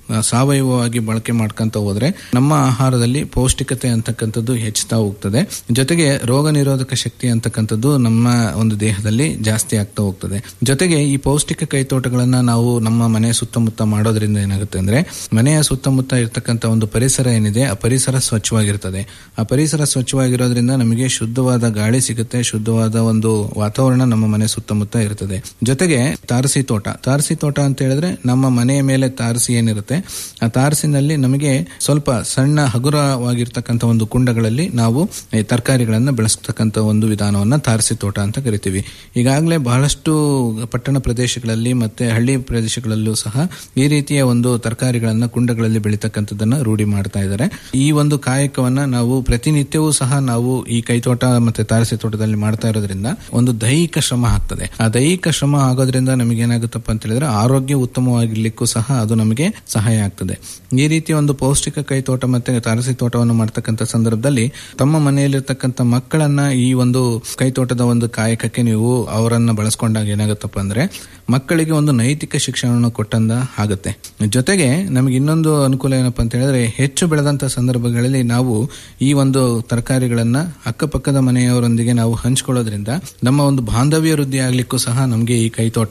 ಆ, ಸಾವಯವವಾಗಿ ಬಳಕೆ ಮಾಡ್ಕೊಂತ ಹೋದ್ರೆ ನಮ್ಮ ಆಹಾರದಲ್ಲಿ ಪೌಷ್ಟಿಕತೆ ಅಂತಕ್ಕಂಥದ್ದು ಹೆಚ್ಚುತ್ತಾ ಹೋಗ್ತದೆ ಜೊತೆಗೆ ರೋಗ ನಿರೋಧಕ ಶಕ್ತಿ ಅಂತಕ್ಕಂಥದ್ದು ನಮ್ಮ ಒಂದು ದೇಹದಲ್ಲಿ ಜಾಸ್ತಿ ಆಗ್ತಾ ಹೋಗ್ತದೆ ಜೊತೆಗೆ ಈ ಪೌಷ್ಟಿಕ ಕೈತೋಟಗಳನ್ನ ನಾವು ನಮ್ಮ ಮನೆಯ ಸುತ್ತಮುತ್ತ ಮಾಡೋದ್ರಿಂದ ಏನಾಗುತ್ತೆ ಅಂದ್ರೆ ಮನೆಯ ಸುತ್ತಮುತ್ತ ಇರ್ತಕ್ಕಂಥ ಒಂದು ಪರಿಸರ ಏನಿದೆ ಆ ಪರಿಸರ ಸ್ವಚ್ಛವಾಗಿರ್ತದೆ ಆ ಪರಿಸರ ಸ್ವಚ್ಛವಾಗಿರೋದ್ರಿಂದ ನಮಗೆ ಶುದ್ಧವಾದ ಗಾಳಿ ಸಿಗುತ್ತೆ ಶುದ್ಧವಾದ ಒಂದು ವಾತಾವರಣ ನಮ್ಮ ಮನೆ ಸುತ್ತಮುತ್ತ ಇರ್ತದೆ ಜೊತೆಗೆ ತಾರಸಿ ತೋಟ ತಾರಸಿ ತೋಟ ಅಂತ ಹೇಳಿದ್ರೆ ನಮ್ಮ ಮನೆಯ ಮೇಲೆ ತಾರಸಿ ಏನಿರುತ್ತೆ ಆ ತಾರಸಿನಲ್ಲಿ ನಮಗೆ ಸ್ವಲ್ಪ ಸಣ್ಣ ಹಗುರವಾಗಿರ್ತಕ್ಕಂಥ ಒಂದು ಕುಂಡಗಳಲ್ಲಿ ನಾವು ಈ ತರಕಾರಿಗಳನ್ನ ಬೆಳೆಸ್ತಕ್ಕಂಥ ಒಂದು ವಿಧಾನವನ್ನ ತಾರಸಿ ತೋಟ ಅಂತ ಕರಿತೀವಿ ಈಗಾಗಲೇ ಬಹಳಷ್ಟು ಪಟ್ಟಣ ಪ್ರದೇಶಗಳಲ್ಲಿ ಮತ್ತೆ ಹಳ್ಳಿ ಪ್ರದೇಶಗಳಲ್ಲೂ ಸಹ ಈ ರೀತಿಯ ಒಂದು ತರಕಾರಿಗಳನ್ನ ಕುಂಡಗಳಲ್ಲಿ ಬೆಳೀತಕ್ಕಂಥದ್ದನ್ನ ರೂಢಿ ಮಾಡ್ತಾ ಇದ್ದಾರೆ ಈ ಒಂದು ಕಾಯಕವನ್ನ ನಾವು ಪ್ರತಿನಿತ್ಯವೂ ಸಹ ನಾವು ಈ ಕೈತೋಟ ಮತ್ತೆ ತಾರಸಿ ತೋಟದಲ್ಲಿ ಮಾಡ್ತಾ ಇರೋದ್ರಿಂದ ಒಂದು ದೈಹಿಕ ಶ್ರಮ ಆಗ್ತದೆ ಆ ದೈಹಿಕ ಶ್ರಮ ಆಗೋದ್ರಿಂದ ನಮಗೆ ಏನಾಗುತ್ತಪ್ಪ ಅಂತ ಹೇಳಿದ್ರೆ ಆರೋಗ್ಯ ಉತ್ತಮವಾಗಿರ್ಲಿಕ್ಕೂ ಸಹ ಅದು ನಮಗೆ ಸಹಾಯ ಆಗ್ತದೆ ಈ ರೀತಿಯ ಒಂದು ಪೌಷ್ಟಿಕ ಕೈತೋಟ ಮತ್ತೆ ತಾರಸಿ ತೋಟವನ್ನು ಮಾಡ್ತಕ್ಕಂಥ ಸಂದರ್ಭದಲ್ಲಿ ತಮ್ಮ ಮನೆಯಲ್ಲಿರ್ತಕ್ಕಂಥ ಮಕ್ಕಳನ್ನ ಈ ಒಂದು ಕೈತೋಟದ ಒಂದು ಕಾಯಕಕ್ಕೆ ನೀವು ಅವರನ್ನ ಬಳಸ್ಕೊಂಡಾಗ ಏನಾಗುತ್ತಪ್ಪ ಅಂದ್ರೆ ಮಕ್ಕಳಿಗೆ ಒಂದು ನೈತಿಕ ಶಿಕ್ಷಣವನ್ನು ಕೊಟ್ಟಂದ ಆಗುತ್ತೆ ಜೊತೆಗೆ ನಮಗೆ ಇನ್ನೊಂದು ಅನುಕೂಲ ಏನಪ್ಪಾ ಅಂತ ಹೇಳಿದ್ರೆ ಹೆಚ್ಚು ಬೆಳೆದಂತ ಸಂದರ್ಭಗಳಲ್ಲಿ ನಾವು ಈ ಒಂದು ತರಕಾರಿಗಳನ್ನ ಅಕ್ಕಪಕ್ಕದ ಮನೆಯವರೊಂದಿಗೆ ನಾವು ಹಂಚ್ಕೊಳ್ಳೋದ್ರಿಂದ ನಮ್ಮ ಒಂದು ಬಾಂಧವ್ಯ ವೃದ್ಧಿ ಆಗ್ಲಿಕ್ಕೂ ಸಹ ನಮಗೆ ಈ ಕೈತೋಟ